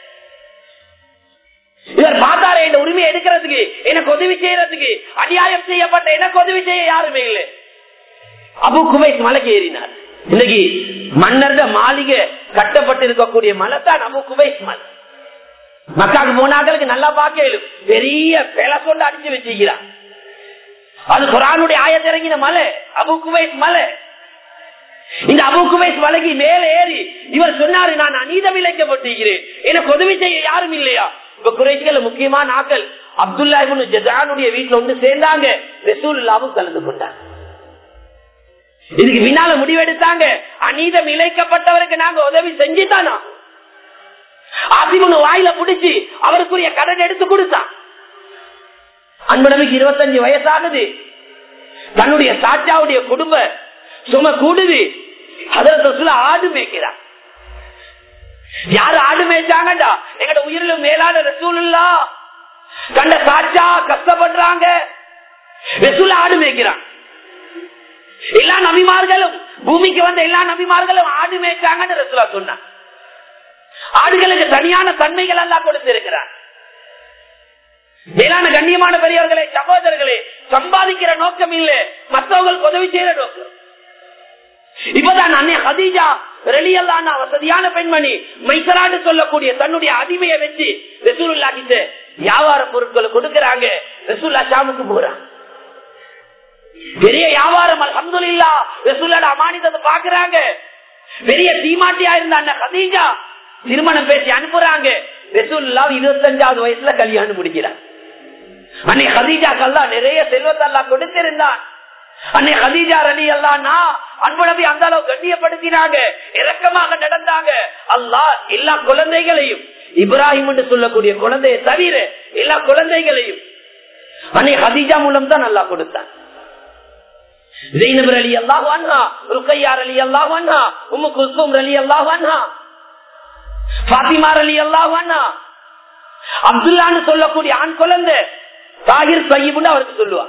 இவர் பார்த்தாரு இந்த உரிமையை எடுக்கிறதுக்கு எனக்கு உதவி செய்யறதுக்கு அநியாயம் செய்யப்பட்ட எனக்கு உதவி செய்ய யாருமே இல்லை அபு குவைஸ் மலைக்கு ஏறினார் இன்னைக்கு மன்னர்த மாளிகை கட்டப்பட்டு இருக்கக்கூடிய மலை தான் அபு குவைஸ் மலை மக்காவுக்கு போனாக்களுக்கு நல்லா பார்க்கலும் பெரிய பெல கொண்டு அடிச்சு வச்சிருக்கிறான் அது குரானுடைய ஆயத்திறங்கின மலை அபு குவைஸ் மலை இந்த அபு குவைஸ் மலைக்கு மேலே ஏறி இவர் சொன்னாரு நான் அநீதம் இழைக்கப்பட்டிருக்கிறேன் எனக்கு உதவி செய்ய யாரும் இல்லையா இப்ப குறைச்சிகள் முக்கியமான ஆக்கள் அப்துல்லா ஜதானுடைய வீட்டுல வந்து சேர்ந்தாங்க ரசூல்லாவும் கலந்து கொண்டாங்க இதுக்கு பின்னால முடிவெடுத்தாங்க அநீதம் இழைக்கப்பட்டவருக்கு நாங்க உதவி செஞ்சுதானா ஆசிமுன்னு வாயில புடிச்சு அவருக்குரிய கடன் எடுத்து கொடுத்தான் அன்பனமைக்கு இருபத்தஞ்சு வயசாகுது தன்னுடைய சாச்சாவுடைய குடும்ப சும கூடுது அதில் ஆடு மேய்க்கிறான் யாரு ஆடு மேய்ச்சாங்கடா எங்கட உயிரிலும் மேலான ரசூலுல்லா கண்ட சாச்சா கஷ்டப்படுறாங்க ரசூல ஆடு மேய்க்கிறான் எல்லா நபிமார்களும் பூமிக்கு வந்த எல்லா நபிமார்களும் ஆடு மேய்ச்சாங்கன்னு ரசூலா சொன்னான் ஆடுகளுக்கு தனியான தன்மைகள் எல்லாம் கொடுத்திருக்கிறார் மேலான கண்ணியமான பெரியவர்களே சகோதரர்களே சம்பாதிக்கிற நோக்கம் இல்லை மற்றவங்களுக்கு உதவி செய்யற நோக்கம் இப்பதான் அன்னை ஹதீஜா ரெலியல்லான வசதியான பெண்மணி மைசரான்னு சொல்லக்கூடிய தன்னுடைய அடிமையை வச்சு ரசூல்லா கிட்ட வியாபார பொருட்களை கொடுக்கறாங்க ரசூல்லா ஷாமுக்கு போறாங்க பெரிய வியாபாரம் அல்ஹம்துலில்லா ரசூல்லோட அமானிதத்தை பாக்குறாங்க பெரிய தீமாட்டியா இருந்த அண்ணன் ஹதீஜா திருமணம் பேசி அனுப்புறாங்க ரசூல்லா இருபத்தஞ்சாவது வயசுல கல்யாணம் முடிக்கிறார் அன்னை ஹதீஜாக்கெல்லாம் நிறைய செல்வத்தெல்லாம் கொடுத்திருந்தான் அன்னை ஹதீஜா அலி அல்லானா அன்பு நபி அந்த அளவு கண்ணியப்படுத்தினாங்க இரக்கமாக நடந்தாங்க அல்லாஹ் எல்லா குழந்தைகளையும் இப்ராஹிம் என்று சொல்லக்கூடிய குழந்தையை தவிர எல்லா குழந்தைகளையும் அன்னை ஹதீஜா மூலம் தான் நல்லா கொடுத்தான் ஜெயினபர் அலி அல்லாஹ் அண்ணா ருக்கையார் அலி அல்லாஹ் அண்ணா உம்மு குல்சூம் அலி அல்லாஹ் அண்ணா பாத்திமார் அலி அல்லாஹ் அண்ணா அப்துல்லான்னு சொல்லக்கூடிய ஆண் குழந்தை தாகிர் சையீப்னு அவருக்கு சொல்லுவான்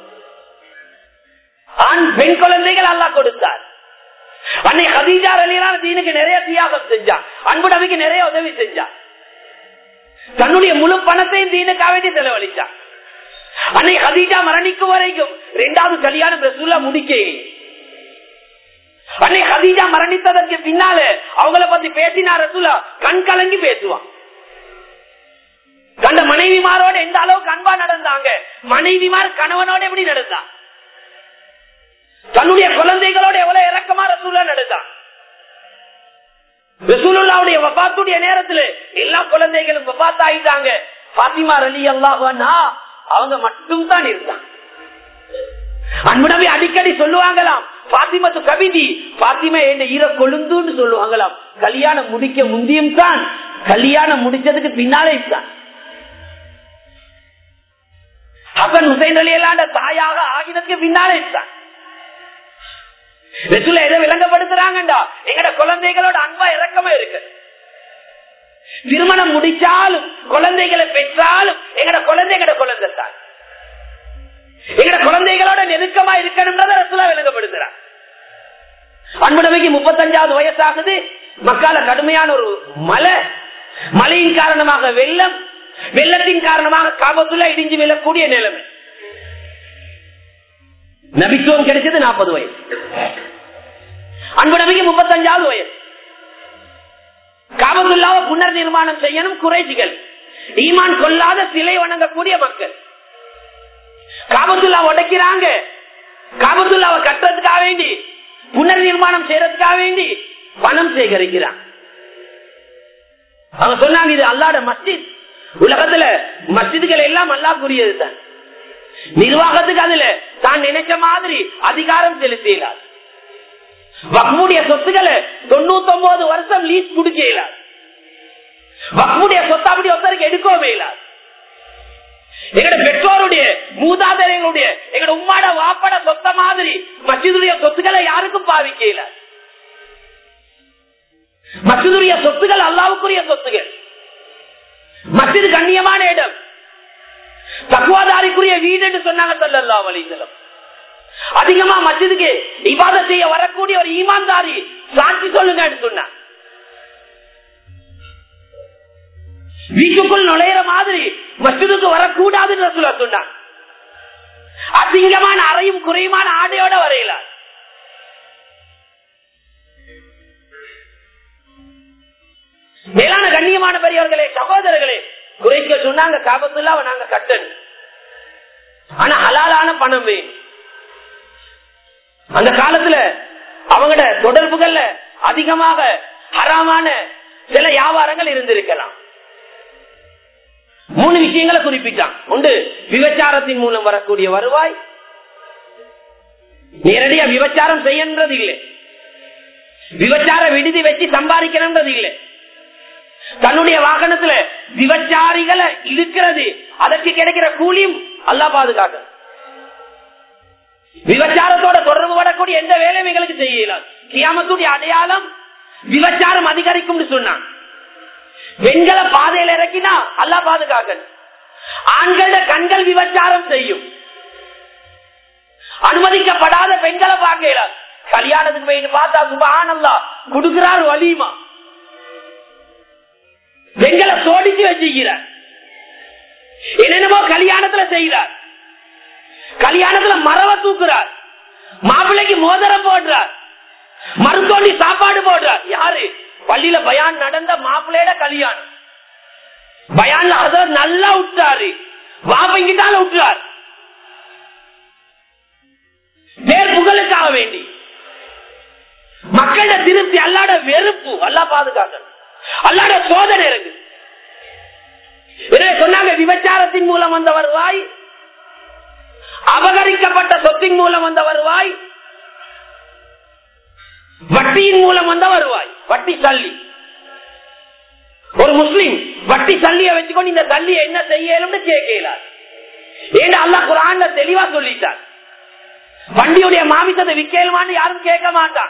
ஆண் பெண் குழந்தைகள் அல்லா கொடுத்தார் அன்னை ஹதீஜா அலியான தீனுக்கு நிறைய தியாகம் செஞ்சான் அன்பு நபிக்கு நிறைய உதவி செஞ்சான் தன்னுடைய முழு பணத்தையும் தீனுக்காக வேண்டி செலவழிச்சான் அன்னை ஹதீஜா மரணிக்கும் வரைக்கும் இரண்டாவது கல்யாணம் ரசூல்லா முடிக்க அன்னை ஹதீஜா மரணித்ததற்கு பின்னால அவங்கள பத்தி பேசினா ரசூலா கண் கலங்கி பேசுவான் கண்ட மனைவிமாரோட எந்த அளவுக்கு அன்பா நடந்தாங்க மனைவிமார் கணவனோட எப்படி நடந்தான் தன்னுடைய குழந்தைகளோட எவ்வளவு இறக்கமா ரசூலா நடந்தான் ரசூலுல்லாவுடைய வபாத்துடைய நேரத்துல எல்லா குழந்தைகளும் வபாத் ஆயிட்டாங்க பாத்திமா அலி அல்லாஹா அவங்க மட்டும் தான் இருந்தாங்க அன்புடவே அடிக்கடி சொல்லுவாங்களாம் பாத்திமத்து கவிதி பாத்திமா என்ற ஈர கொழுந்துன்னு சொல்லுவாங்களாம் கல்யாணம் முடிக்க முந்தியும் தான் கல்யாணம் முடிச்சதுக்கு பின்னாலே தான் ஹசன் ஹுசைன் அலி அல்லாண்ட தாயாக ஆகினதுக்கு பின்னாலே தான் வெற்றில எதை விளங்கப்படுத்துறாங்கடா எங்கட குழந்தைகளோட அன்பா இறக்கமா இருக்கு திருமணம் முடிச்சாலும் குழந்தைகளை பெற்றாலும் எங்கட குழந்தைகளோட குழந்தை தான் எங்கட குழந்தைகளோட நெருக்கமா இருக்கணும்ன்றத ரசுலா விளங்கப்படுத்துறான் அன்பு நபிக்கு முப்பத்தஞ்சாவது வயசாகுது மக்கால கடுமையான ஒரு மலை மழையின் காரணமாக வெள்ளம் வெள்ளத்தின் காரணமாக காபத்துல இடிஞ்சு விழக்கூடிய நிலைமை நபித்துவம் கிடைச்சது நாற்பது வயசு அன்பு நபிக்கு முப்பத்தஞ்சாவது வயசு காபத்துல்லாவ புனர் நிர்மாணம் செய்யணும் குறைச்சிகள் ஈமான் கொள்ளாத சிலை வணங்கக்கூடிய மக்கள் காபத்துல்லா உடைக்கிறாங்க காபத்துல்லாவை கட்டுறதுக்காக வேண்டி புனர் நிர்மாணம் செய்யறதுக்காக வேண்டி பணம் சேகரிக்கிறான் அவங்க சொன்னாங்க இது அல்லாட மஸ்ஜித் உலகத்துல மஸ்ஜிதுகள் எல்லாம் அல்லாக்குரியது தான் நிர்வாகத்துக்கு அதுல தான் நினைச்ச மாதிரி அதிகாரம் செலுத்தினார் வக்முடைய சொத்துக்களை தொண்ணூத்தி ஒன்பது வருஷம் லீஸ் குடிக்கலாம் வக்முடைய சொத்து அப்படி ஒருத்தருக்கு எடுக்கவே இல்லாது எங்கட பெற்றோருடைய மூதாதையர்களுடைய எங்கட உம்மாட வாப்பட சொத்த மாதிரி மசிதுடைய சொத்துக்களை யாருக்கும் பாவிக்கல மசிதுடைய சொத்துக்கள் அல்லாவுக்குரிய சொத்துகள் மசிது கண்ணியமான இடம் தக்குவாதாரிக்குரிய வீடு என்று சொன்னாங்க சொல்லல்லா வலிசலம் அதிகமா மஸ்ஜிதுக்கு இபாத செய்ய வரக்கூடிய ஒரு ஈமான்தாரி சாட்சி சொல்லுங்கன்னு சொன்னான் வீட்டுக்குள் நுழையிற மாதிரி மஸ்ஜிதுக்கு வரக்கூடாதுன்னு ரசூலா சொன்னான் அசிங்கமான அறையும் குறையுமான ஆடையோட வரையலாம் மேலான கண்ணியமான பெரியவர்களே சகோதரர்களே குறைக்க சொன்னாங்க காபத்துள்ள நாங்க கட்டணும் ஆனா ஹலாலான பணம் வேணும் அந்த காலத்துல அவங்களோட தொடர்புகள்ல அதிகமாக ஹராமான சில வியாபாரங்கள் இருந்திருக்கலாம் மூணு விஷயங்களை குறிப்பிட்டான் உண்டு விபச்சாரத்தின் மூலம் வரக்கூடிய வருவாய் நேரடியா விபச்சாரம் செய்யன்றது இல்லை விபச்சார விடுதி வச்சு சம்பாதிக்கணும்ன்றது இல்லை தன்னுடைய வாகனத்துல விபச்சாரிகளை இழுக்கிறது அதற்கு கிடைக்கிற கூலியும் அல்லா பாதுகாக்க விபச்சாரத்தோட தொடர்பு வரக்கூடிய எந்த வேலையும் எங்களுக்கு செய்யலாம் கியாமத்துடைய அடையாளம் விபச்சாரம் அதிகரிக்கும் சொன்னான் பெண்களை பாதையில இறக்கினா அல்லா பாதுகாக்க ஆண்கள கண்கள் விபச்சாரம் செய்யும் அனுமதிக்கப்படாத பெண்களை பார்க்கல கல்யாணத்துக்கு போய் பார்த்தா சுபானல்லா கொடுக்கிறார் வலிமா பெண்களை சோடிச்சு வச்சுக்கிறார் என்னென்னமோ கல்யாணத்துல செய்கிறார் கல்யாணத்துல மரவ தூக்குறார் மாப்பிள்ளைக்கு மோதிரம் போடுறார் மருந்தோண்டி சாப்பாடு போடுறார் யாரு பள்ளியில பயான் நடந்த மாப்பிள்ளையோட கல்யாணம் பயான்ல அத நல்லா விட்டாரு வாப்பங்கிட்டால விட்டுறார் வேர் புகழுக்காக வேண்டி மக்களோட திருப்தி அல்லாட வெறுப்பு அல்லா பாதுகாக்கணும் அல்லாட சோதனை இருக்கு சொன்னாங்க விபச்சாரத்தின் மூலம் வந்த வருவாய் அபகரிக்கப்பட்ட சொத்தின் மூலம் வந்த வருவாய் வட்டியின் மூலம் வந்த வருவாய் வட்டி தள்ளி ஒரு முஸ்லீம் வட்டி தள்ளிய வச்சுக்கொண்டு இந்த தள்ளிய என்ன செய்யலும் கேட்கலாம் ஏன் அல்லா குரான் தெளிவா சொல்லிட்டார் வண்டியுடைய மாமிசத்தை விற்கலுமான்னு யாரும் கேட்க மாட்டான்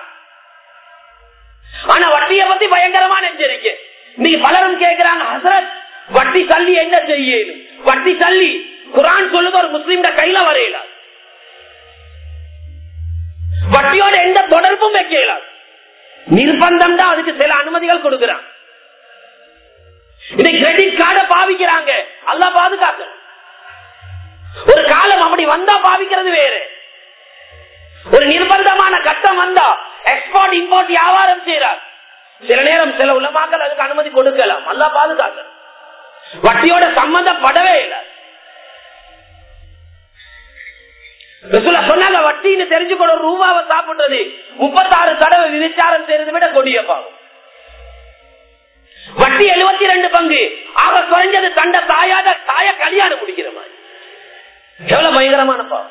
ஆனா வட்டியை பத்தி பயங்கரமான எச்சரிக்கை இன்னைக்கு பலரும் கேட்கிறாங்க ஹசரத் வட்டி தள்ளி என்ன செய்யணும் வட்டி தள்ளி குரான் சொல்லுது ஒரு முஸ்லீம் கையில வரையல வட்டியோட எந்த தொடர்பும் வைக்கலாம் நிர்பந்தம் தான் அதுக்கு சில அனுமதிகள் கொடுக்கிறான் இதை கிரெடிட் கார்டை பாவிக்கிறாங்க அல்ல பாதுகாக்க ஒரு காலம் அப்படி வந்தா பாவிக்கிறது வேறு ஒரு நிர்பந்தமான கட்டம் வந்தா எக்ஸ்போர்ட் இம்போர்ட் வியாபாரம் செய்யறார் சில நேரம் சில உலமாக்கள் அதுக்கு அனுமதி கொடுக்கலாம் அல்ல பாதுகாக்க வட்டியோட சம்பந்தப்படவே இல்லை சொன்னாங்க வட்டின்னு தெரிஞ்சுக்கணும் ஒரு ரூபாவை சாப்பிடுறது முப்பத்தாறு தடவை விபச்சாரம் செய்யறதை விட கொடிய பாவம் வட்டி எழுபத்தி ரெண்டு பங்கு ஆக குறைஞ்சது தண்ட தாயாத தாய கல்யாணம் முடிக்கிற மாதிரி எவ்வளவு பயங்கரமான பாவம்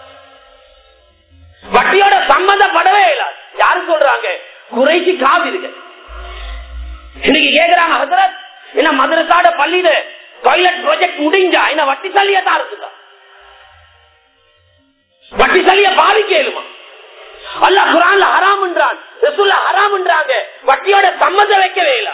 வட்டியோட சம்பந்தப்படவே இல்லை யாரு சொல்றாங்க குறைச்சி காவிருங்க இன்னைக்கு கேக்குறாங்க ஹசரத் என்ன மதுரக்காட பள்ளியில டாய்லெட் ப்ராஜெக்ட் முடிஞ்சா என்ன வட்டி தள்ளிய தான் இருக்குதா வட்டி தள்ளிய பாதிக்கலுமா அல்ல குரான்ல ஹராம் என்றான் ரசூல்ல ஹராம் என்றாங்க வட்டியோட சம்மந்தம் வைக்கவே இல்லை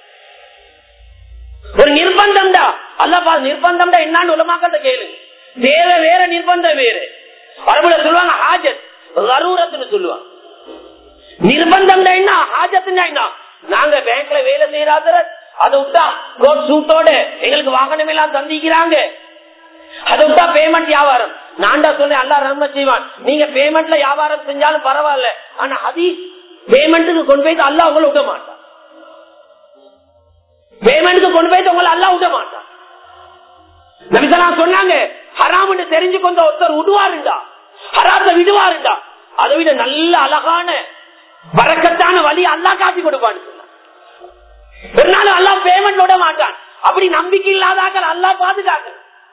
ஒரு நிர்பந்தம் தான் அல்லப்பா நிர்பந்தம் தான் என்னான்னு உலமாக்கத்தை கேளுங்க வேற வேற நிர்பந்தம் வேறு அரபுல சொல்லுவாங்க ஹாஜத் அரூரத்துன்னு சொல்லுவாங்க நிர்பந்தம் என்ன ஹாஜத்துனா என்ன நாங்க பேங்க்ல வேலை செய்யறாத அதை விட்டா கோட் சூட்டோட எங்களுக்கு வாகனம் எல்லாம் தந்திக்கிறாங்க அதை விட்டா பேமெண்ட் வியாபாரம் நான்டா சொல்றேன் அல்லா ரம்ம செய்வான் நீங்க பேமெண்ட்ல வியாபாரம் செஞ்சாலும் பரவாயில்ல ஆனா அதி பேமெண்ட்டுக்கு கொண்டு போய் அல்லா உங்களை விட மாட்டான் பேமெண்ட்டுக்கு கொண்டு போய் உங்களை அல்லா விட மாட்டான் நபிசலா சொன்னாங்க ஹராம் தெரிஞ்சு கொண்ட ஒருத்தர் விடுவாருண்டா ஹராத்த விடுவாருண்டா அதை விட நல்ல அழகான வரக்கத்தான வழி அல்லா காட்டி கொடுப்பான்னு சொன்னான் ஒரு நாள் அல்லா பேமெண்ட் விட மாட்டான் அப்படி நம்பிக்கை இல்லாதாக்கள் அல்லா பாதுகாக்க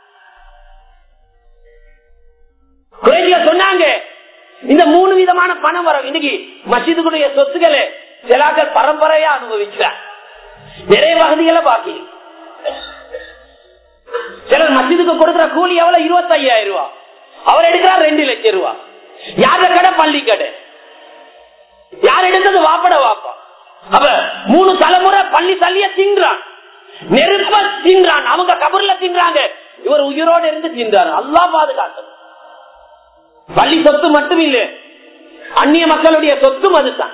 குறைஞ்சில சொன்னாங்க இந்த மூணு விதமான பணம் வரும் இன்னைக்கு மசிதுக்குடைய சொத்துக்களை சிலாக்கள் பரம்பரையா அனுபவிச்சார் நிறைய பகுதிகளை பாக்கி சிலர் மசிதுக்கு கொடுக்கிற கூலி எவ்வளவு இருபத்தி ஐயாயிரம் ரூபாய் அவர் எடுக்கிறார் ரெண்டு லட்சம் ரூபாய் யார கடை பள்ளி கடை யார் எடுத்தது வாப்பட வாப்பா அப்ப மூணு தலைமுறை பள்ளி தள்ளிய தின்றான் நெருப்ப தின்றான் அவங்க கபர்ல தின்றாங்க இவர் உயிரோடு இருந்து தின்றார் அல்லா பாதுகாக்க பள்ளி சொத்து மட்டும் இல்ல அந்நிய மக்களுடைய சொத்தும் அதுதான்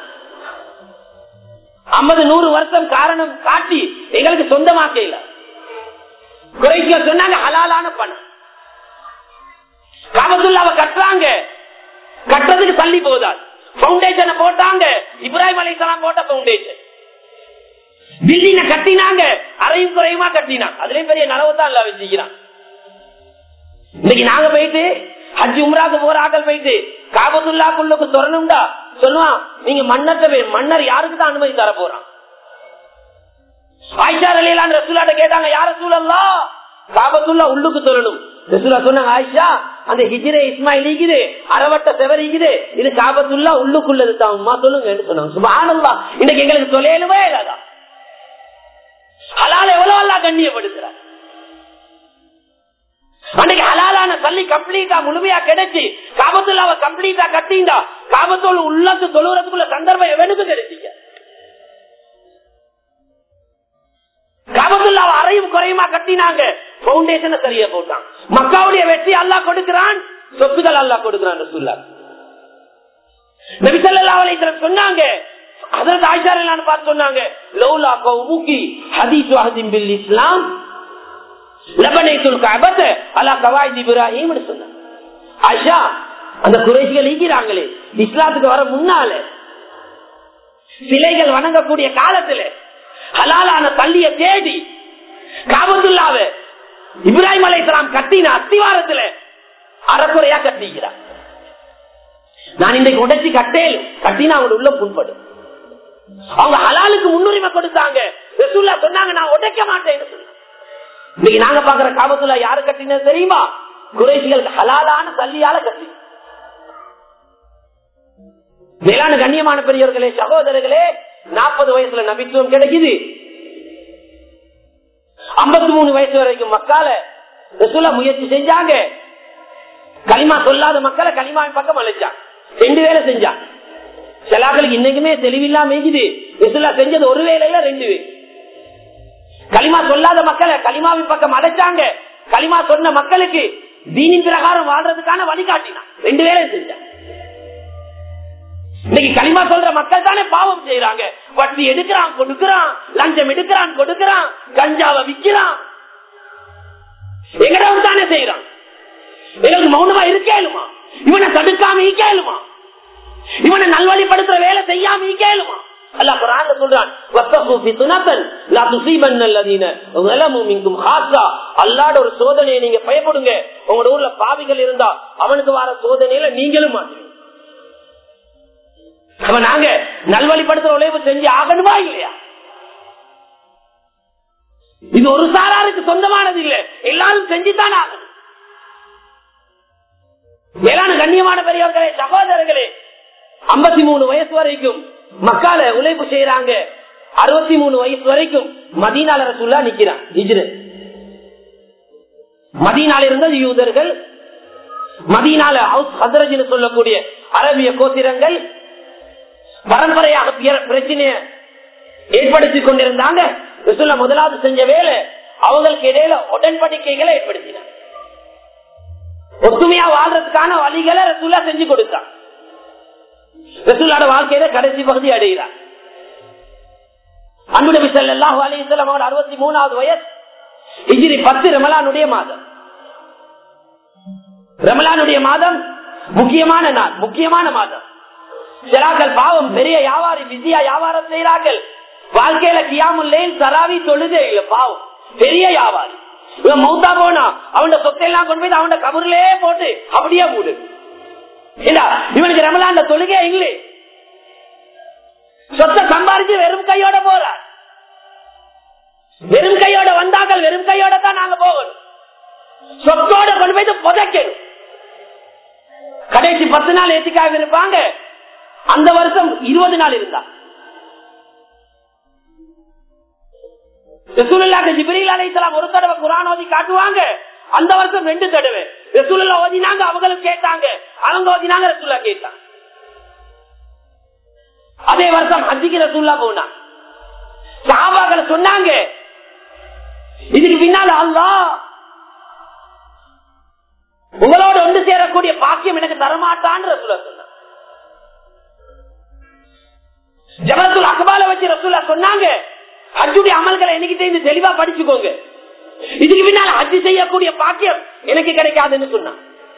ஐம்பது நூறு வருஷம் காரணம் காட்டி எங்களுக்கு சொந்தமாக்க இல்ல குறைக்க சொன்னாங்க ஹலாலான பணம் காபத்துள்ளாவ கட்டுறாங்க கட்டுறதுக்கு தள்ளி போதாது பவுண்டேஷனை போட்டாங்க இப்ராஹிம் அலிசலாம் போட்ட பவுண்டேஷன் பில்டிங்க கட்டினாங்க அரையும் குறையுமா கட்டினாங்க அதுலயும் பெரிய நலவுதான் இல்ல வச்சுக்கிறான் இன்னைக்கு நாங்க போயிட்டு ஹஜ் உம்ராக்கு போற ஆட்கள் போயிட்டு காபத்துல்லாக்குள்ளுக்கு சொல்லணும்டா சொல்லுவான் நீங்க மன்னத்தை வே- மன்னர் யாருக்கு தான் அனுமதி தர போறான் ஆயிஷா அலிலான் ரசூலாட்ட கேட்டாங்க யார சூழல்லா காபத்துல்லா உள்ளுக்கு சொல்லணும் ரசூலா சொன்னாங்க ஆயிஷா அந்த ஹிஜிரே இஸ்மாயில் இருக்குது அறவட்ட செவர் இருக்குது இது காபத்துல்லா உள்ளுக்குள்ளது தான் அம்மா சொல்லுங்க சொன்னாங்க சுபானல்லா இன்னைக்கு எங்களுக்கு தொலையலுமே இல்லாதா ஹலால எவ்வளவு அல்லா கண்ணியப்படுத்துறார் அன்னைக்கு ஹலாலான தள்ளி கம்ப்ளீட்டா முழுமையா கிடைச்சு காபத்துள்ளாவ கம்ப்ளீட்டா கட்டிண்டா காபத்தோல் உள்ளத்து தொழுறதுக்குள்ள சந்தர்ப்பம் எவனுக்கு கிடைச்சிங்க காபத்துள்ளாவ அறையும் குறையுமா கட்டினாங்க பவுண்டேஷனை சரியா போட்டான் மக்காவுடைய வெற்றி அல்லாஹ் கொடுக்கிறான் சொத்துக்கள் அல்லாஹ் கொடுக்கிறான் ரசூல்லா நபிசல்லா அலைஹிஸ்ஸலாம் சொன்னாங்க அதற்கு ஆயிஷாரலான்னு பார்த்து சொன்னாங்க லௌலா கௌமுகி ஹதீஸ் வஹதின் பில் இஸ்லாம் லபனைத்துல் கஅபத அலா கவாயித் இப்ராஹிம் சொன்னாங்க ஆயிஷா அந்த குறைசிகள் ஈக்கிறாங்களே இஸ்லாத்துக்கு வர முன்னால சிலைகள் வணங்கக்கூடிய காலத்துல ஹலாலான தள்ளிய தேடி காபத்துள்ளாவ இப்ராஹிம் அலைஹிஸ்ஸலாம் கட்டின அத்திவாரத்துல அறக்குறையா கட்டிக்கிறார் நான் இன்றைக்கு உடைச்சி கட்டேன் கட்டினா அவங்க உள்ள புண்படும் அவங்க ஹலாலுக்கு முன்னுரிமை கொடுத்தாங்க ரசூல்லா சொன்னாங்க நான் உடைக்க மாட்டேன் இன்னைக்கு நாங்க பாக்குற காபத்துல யாரு கட்டினது தெரியுமா குறைசிகள் ஹலாலான தள்ளியால கட்டி மேலான கண்ணியமான பெரியவர்களே சகோதரர்களே நாற்பது வயசுல நபித்துவம் கிடைக்குது ஐம்பத்தி மூணு வயசு வரைக்கும் மக்கால ரசூலா முயற்சி செஞ்சாங்க களிமா சொல்லாத மக்களை களிமாவின் பக்கம் அழைச்சான் ரெண்டு வேலை செஞ்சான் சிலாக்களுக்கு இன்னைக்குமே தெளிவில்லாம இருக்குது ரசூலா செஞ்சது ஒரு வேலையில ரெண்டு வேலை களிமா சொல்லாத மக்களை களிமாவின் பக்கம் அடைச்சாங்க களிமா சொன்ன மக்களுக்கு தீனின் பிரகாரம் வாழ்றதுக்கான வழிகாட்டினான் ரெண்டு வேலை செஞ்சான் இன்னைக்கு களிமா சொல்ற மக்கள் தானே பாவம் செய்யறாங்க வட்டி எடுக்கிறான் கொடுக்கிறான் லஞ்சம் எடுக்கிறான் கொடுக்கிறான் கஞ்சாவை விக்கிறான் எங்கடவும் தானே செய்யறான் எங்களுக்கு மௌனமா இருக்கேலுமா இவனை தடுக்காம ஈக்கேலுமா இவனை நல்வழிப்படுத்துற வேலை செய்யாம ஈக்கேலுமா அல்லா குரான் சொல்றான் வத்தகு ஃபி துனத்தன் லா துஸீபன் அல்லதீன ஸலமு மின்கும் ஹாஸா அல்லாஹ்வோட ஒரு சோதனையை நீங்க பயப்படுங்க உங்க ஊர்ல பாவிகள் இருந்தா அவனுக்கு வர சோதனையில நீங்களும் மாட்டீங்க அவன் நாங்க நல்வழிப்படுத்துற உழைப்பு செஞ்சு ஆகணுமா இல்லையா இது ஒரு சாராருக்கு சொந்தமானது இல்ல எல்லாரும் செஞ்சுதான் ஆகணும் மேலான கண்ணியமான பெரியவர்களே சகோதரர்களே ஐம்பத்தி மூணு வயசு வரைக்கும் மக்கால உழைப்பு செய்யறாங்க அறுபத்தி மூணு வயசு வரைக்கும் மதீனால ரசூல்லா நிக்கிறான் ஹிஜ்ரு மதீனால இருந்தது யூதர்கள் மதீனால ஹவுஸ் ஹசரஜ்னு சொல்லக்கூடிய அரபிய கோத்திரங்கள் பரம்பரையாக பிற- பிரச்சனைய ஏற்படுத்தி கொண்டிருந்தாங்க ரசூல்லா முதலாவது செஞ்ச வேலை அவங்களுக்கு இடையில உடன்படிக்கைகளை ஏற்படுத்தினார் ஒத்துமையா வாழ்றதுக்கான வழிகளை ரசூல்லா செஞ்சு கொடுத்தான் ரசூல்லாட வாழ்க்கையில கடைசி பகுதி அடைகிறார் அன்பு நபி ஸல்லல்லாஹு அலைஹி வஸல்லம் அவர் அறுபத்தி மூணாவது வயசு இஜிரி பத்து ரமலானுடைய மாதம் ரமலானுடைய மாதம் முக்கியமான நாள் முக்கியமான மாதம் சிலாக்கள் பாவம் பெரிய வியாபாரி பிஸியா வியாபாரம் செய்யறார்கள் வாழ்க்கையில கியாமுல்லேன் சராவி தொழுதே இல்ல பாவம் பெரிய வியாபாரி இவன் மௌத்தா போனா அவன் சொத்தையெல்லாம் கொண்டு போய் அவன் கபூர்லயே போட்டு அப்படியே மூடு இல்ல இவனுக்கு ரமலான் தொழுகே இல்லை சொத்தை சம்பாரிச்சு வெறும் கையோட போறார் வெறும் கையோட வந்தார்கள் வெறும் கையோட தான் நாங்க போகணும் சொத்தோட கொண்டு போய் புதைக்கணும் கடைசி பத்து நாள் ஏத்திக்காக இருப்பாங்க அந்த வருஷம் இருபது நாள் இருந்தா ரசூலுல்லாஹ்க்கு ஜிப்ரீல் அலைஹிஸ்ஸலாம் ஒரு தடவை குர்ஆன் ஓதி காட்டுவாங்க அந்த வருஷம் ரெண்டு தடவை ரசூலுல்லா ஓதினாங்க அவங்களும் கேட்டாங்க அவங்க ஓதினாங்க ரசூல்லா கேட்டாங்க அதே வருஷம் ஹஜ்ஜிக்கு ரசூல்லா போனா சஹாபாக்கள் சொன்னாங்க இதுக்கு பின்னால அல்லாஹ் உங்களோட ஒன்று சேர செய்யக்கூடிய பாக்கியம் எனக்கு தரமாட்டான்னு ரசூலா சொன்னாங்க ஜபத்துல் அகபால வச்சு ரசூலா சொன்னாங்க ஹஜ்ஜுடைய அமல்களை என்னைக்கிட்ட இருந்து தெளிவா படிச்சுக்கோங்க இதுக்கு பின்னால ஹஜ்ஜு செய்யக்கூடிய பாக்கியம் எனக்கு கிடைக்காதுன்னு சொன்னான்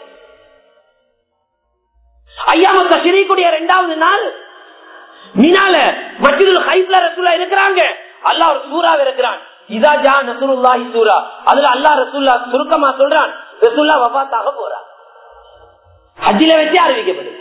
ஐயாமத்த சிறைக்கூடிய இரண்டாவது நாள் மினால மஸ்ஜிதுல் ஹைப்ல ரசூலா இருக்கிறாங்க அல்லாஹ் ஒரு சூறா இருக்கிறான் இதா ஜா நசருல்லாஹி சூரா அதுல அல்லாஹ் ரசூல்லா சுருக்கமா சொல்றான் ரசூல்லா வபாத்தாக போறான் ஹஜ்ஜில வச்சு அறிவிக்கப்படுது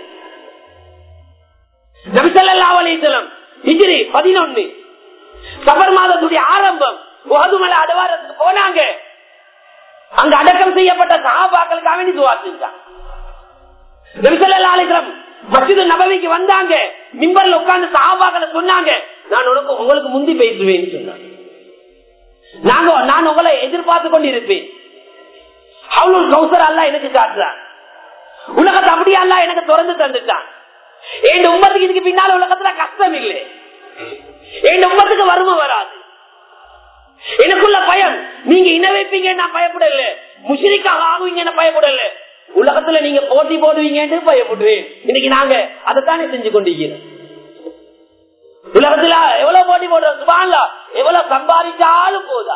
நபிசல்லாஹு அலைஹிஸ்ஸலாம் ஹிஜ்ரி 11 சபர் மாதத்துடைய ஆரம்பம் உஹதுமலை அடவாரத்துக்கு போனாங்க அங்க அடக்கம் செய்யப்பட்ட சஹாபாக்களுக்காக வேண்டி துவா செஞ்சாங்க நபிசல்லா அலிஸ்லாம் மசித நபவிக்கு வந்தாங்க மிம்பர்ல உட்கார்ந்து சஹாபாக்களை சொன்னாங்க நான் உனக்கு உங்களுக்கு முந்தி பேசுவேன்னு சொன்னாங்க நாங்க நான் உங்களை எதிர்பார்த்து கொண்டு இருப்பேன் அவ்வளவு கௌசர் அல்ல எனக்கு காட்டுறான் உலகத்தை அப்படியே அல்ல எனக்கு திறந்து தந்துட்டான் என் உம்மத்துக்கு இதுக்கு பின்னால உலகத்துல கஷ்டம் இல்லை என் உம்மத்துக்கு வறுமை வராது எனக்குள்ள பயம் நீங்க இன வைப்பீங்க நான் பயப்படல முஷிரிக்காக ஆகுவீங்க பயப்படல உலகத்துல நீங்க போட்டி போடுவீங்கன்னு பயப்படுவேன் இன்னைக்கு நாங்க அதைத்தானே செஞ்சு கொண்டிருக்கிறோம் உலகத்துல எவ்வளவு போட்டி போடுறோம் சுபாங்களா எவ்வளவு சம்பாதிச்சாலும் போதா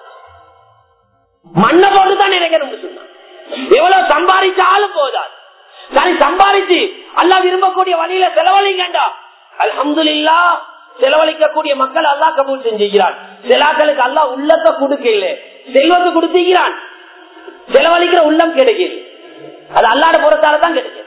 மண்ணை போட்டுதான் நினைக்கணும்னு சொன்னான் எவ்வளவு சம்பாதிச்சாலும் போதாது நான் சம்பாதிச்சு அல்லா விரும்பக்கூடிய வழியில செலவழிங்கண்டா அல்ஹம்துலில்லா செலவழிக்கக்கூடிய மக்கள் அல்லா கபூல் செஞ்சுக்கிறான் சிலாக்களுக்கு அல்லா உள்ளத்தை கொடுக்கல செல்வத்தை கொடுத்துக்கிறான் செலவழிக்கிற உள்ளம் கிடைக்கல அது அல்லாட பொறுத்தால தான் கிடைக்கும்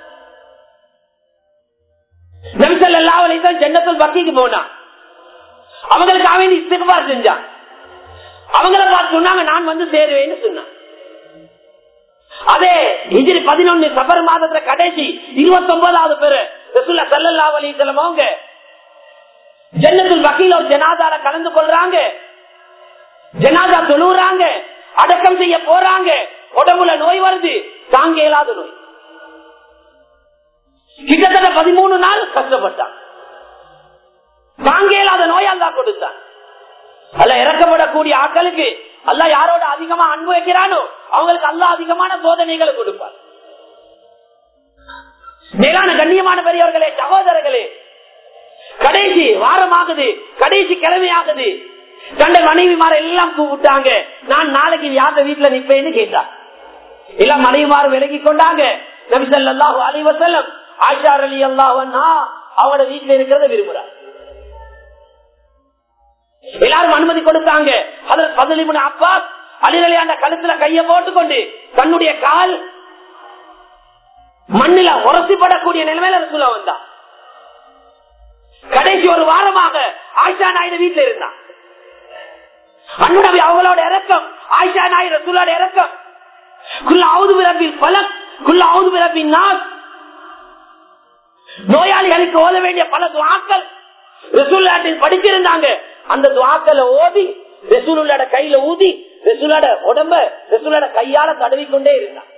நம்சல் எல்லாவளையும் ஜன்னத்தில் பக்கிக்கு போனான் அவங்களுக்கு அவன் இஸ்திகார் செஞ்சான் அவங்கள பார்த்து சொன்னாங்க நான் வந்து சேருவேன்னு சொன்னான் அதே இஜிரி பதினொன்னு சபர் மாதத்துல கடைசி இருபத்தி ஒன்பதாவது பேரு ரசுல்லா சல்லல்லா அலிசலம் அவங்க ஜன்னத்தில் வக்கீல ஒரு ஜனாதார கலந்து கொள்றாங்க ஜனாதா தொழுறாங்க அடக்கம் செய்ய போறாங்க உடம்புல நோய் வருது தாங்க இயலாத நோய் கிட்டத்தட்ட பதிமூணு நாள் கஷ்டப்பட்டான் தாங்க இயலாத நோயால் தான் கொடுத்தான் அல்ல இறக்கப்படக்கூடிய ஆட்களுக்கு அல்ல யாரோட அதிகமா அன்பு வைக்கிறானோ அவங்களுக்கு அல்ல அதிகமான சோதனைகளை கொடுப்பார் மேலான கண்ணியமான பெரியவர்களே சகோதரர்களே கடைசி வாரமாகுது கடைசி கிழமையாகுது கண்ட மனைவிமார எல்லாம் கூப்பிட்டாங்க நான் நாளைக்கு யாத்த வீட்டுல நிப்பேன்னு கேட்டான் எல்லாம் மனைவிமாறு விலகி கொண்டாங்க நபிசல்லாஹு அலைவசல்லம் ஆஷார் அலி அல்லாஹன்னா அவனோட வீட்டுல இருக்கிறத விரும்புறார் எல்லாரும் அனுமதி கொடுத்தாங்க அதில் பதிலிமுன அப்பா அலிரலியாண்ட கழுத்துல கைய போட்டுக்கொண்டு தன்னுடைய கால் மண்ணில உரசிப்படக்கூடிய நிலைமையில ரசூலா வந்தான் கடைசி ஒரு வாரமாக ஆயிஷா நாயுடு வீட்டுல இருந்தான் அன்னுடைய அவங்களோட இறக்கம் ஆயிஷா நாயுடு ரசூலோட இறக்கம் குள்ள அவுது பிறப்பில் பலக் குள்ள அவுது பிறப்பின் நாஸ் நோயாளிகளுக்கு ஓத வேண்டிய பல துவாக்கள் ரசூல்லாட்டில் படிச்சிருந்தாங்க அந்த துவாக்களை ஓதி ரசூலுள்ளோட கையில ஊதி ரசூலோட உடம்ப ரசூலோட கையால தடவி கொண்டே இருந்தான்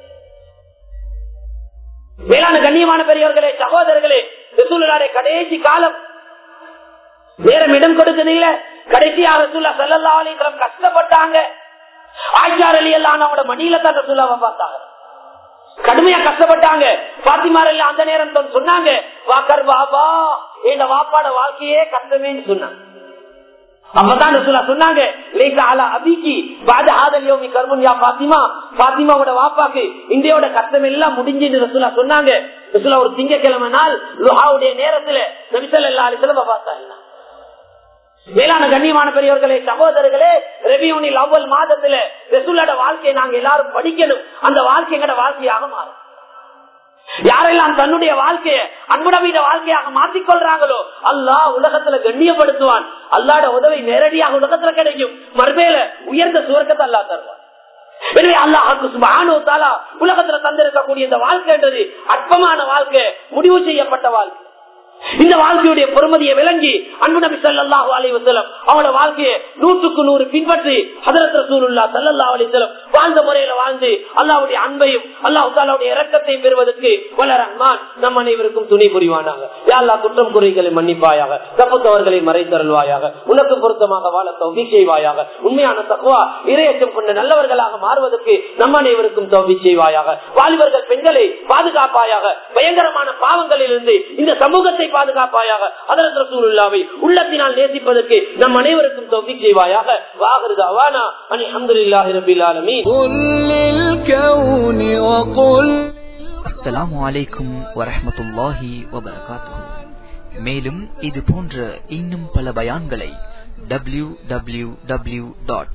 மேலான கண்ணியமான பெரியவர்களே சகோதரர்களே ரசூலுடைய கடைசி காலம் நேரம் இடம் கொடுக்குது இல்ல கடைசியா ரசூல்லா சல்லா அலிஸ்லாம் கஷ்டப்பட்டாங்க ஆச்சார் அலி எல்லாம் அவனோட மடியில தான் ரசூல்லாவை பார்த்தாங்க கடுமையா கஷ்டப்பட்டாங்க பாத்திமார் எல்லாம் அந்த நேரம் சொன்னாங்க வாக்கர் பாபா என் வாப்பாட வாழ்க்கையே கஷ்டமேன்னு சொன்னாங்க அப்பதான் ரசூலா சொன்னாங்க லேசா அலா அபிக்கு பாத ஆதல் யோமி கர்முன்யா பாத்திமா பாத்திமாவோட வாப்பாக்கு இந்தியாவோட கஷ்டம் எல்லாம் முடிஞ்சுன்னு ரசூலா சொன்னாங்க ரசூலா ஒரு திங்கக்கிழமை நாள் லுஹாவுடைய நேரத்துல நபிசல் எல்லா அலிசலம் பார்த்தாங்க மேலான கண்ணியமான பெரியவர்களே சகோதரர்களே ரெபியூனில் அவ்வளவு மாதத்துல ரசூலோட வாழ்க்கையை நாங்க எல்லாரும் படிக்கணும் அந்த வாழ்க்கை எங்கட வாழ்க்கையாக மாறும் யாரெல்லாம் தன்னுடைய வாழ்க்கைய அன்புடவீட வாழ்க்கையாக மாற்றிக்கொள்றாங்களோ அல்லாஹ் உலகத்துல கண்ணியப்படுத்துவான் அல்லாட உதவி நேரடியாக உலகத்துல கிடைக்கும் மறுபேல உயர்ந்த சுவர்க்கத்தை அல்லா தருவான் எனவே அல்லாஹுக்கு சுபானோ தாலா உலகத்துல தந்திருக்கக்கூடிய இந்த வாழ்க்கைன்றது அற்பமான வாழ்க்கை முடிவு செய்யப்பட்ட வாழ்க்கை இந்த வாழ்க்கையுடைய பொறுமதியை விளங்கி அன்பு நபி ஸல்லல்லாஹு அலைஹி வஸல்லம் அவங்களோட வாழ்க்கையை நூற்றுக்கு நூறு பின்பற்றி ஹதரத் ரசூலுல்லாஹ் ஸல்லல்லாஹு அலைஹி வஸல்லம் வாழ்ந்த முறையில வாழ்ந்து அல்லாஹ்வுடைய அன்பையும் அல்லாஹ் தஆலாவுடைய இரக்கத்தையும் பெறுவதற்கு வல்ல ரஹ்மான் நம் அனைவருக்கும் துணை புரிவானாக யா அல்லாஹ் குற்றம் குறைகளை மன்னிப்பாயாக தப்புத்தவர்களை மறைத்தருள்வாயாக உனக்கு பொருத்தமாக வாழ தௌஃபீக் செய்வாயாக உண்மையான தக்குவா இரையச்சம் கொண்ட நல்லவர்களாக மாறுவதற்கு நம் அனைவருக்கும் தௌஃபீக் செய்வாயாக வாலிபர்கள் பெண்களை பாதுகாப்பாயாக பயங்கரமான பாவங்களிலிருந்து இந்த சமூகத்தை பாதுகாப்பாயாக அதரத் ரசூலுல்லாவை உள்ளத்தினால் நேசிப்பதற்கு நம் அனைவருக்கும் தௌஃபீக் செய்வாயாக வாகருது அவானா அனி அல்ஹம்துலில்லாஹி ரப்பில் ஆலமீன் قل للكون وقل அஸ்ஸலாமு அலைக்கும் வரஹ்மத்துல்லாஹி வபரகாத்துஹு மேலும் இது போன்ற இன்னும் பல பயான்களை W W W dot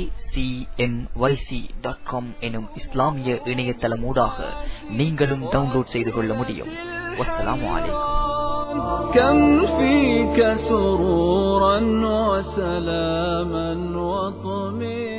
dot com எனும் இஸ்லாமிய இணையதளமூடாக நீங்களும் டவுன்லோட் செய்து கொள்ள முடியும் வஸ்ஸலாமு அலைக்கும் كم فيك سرورا وسلاما وطمئنا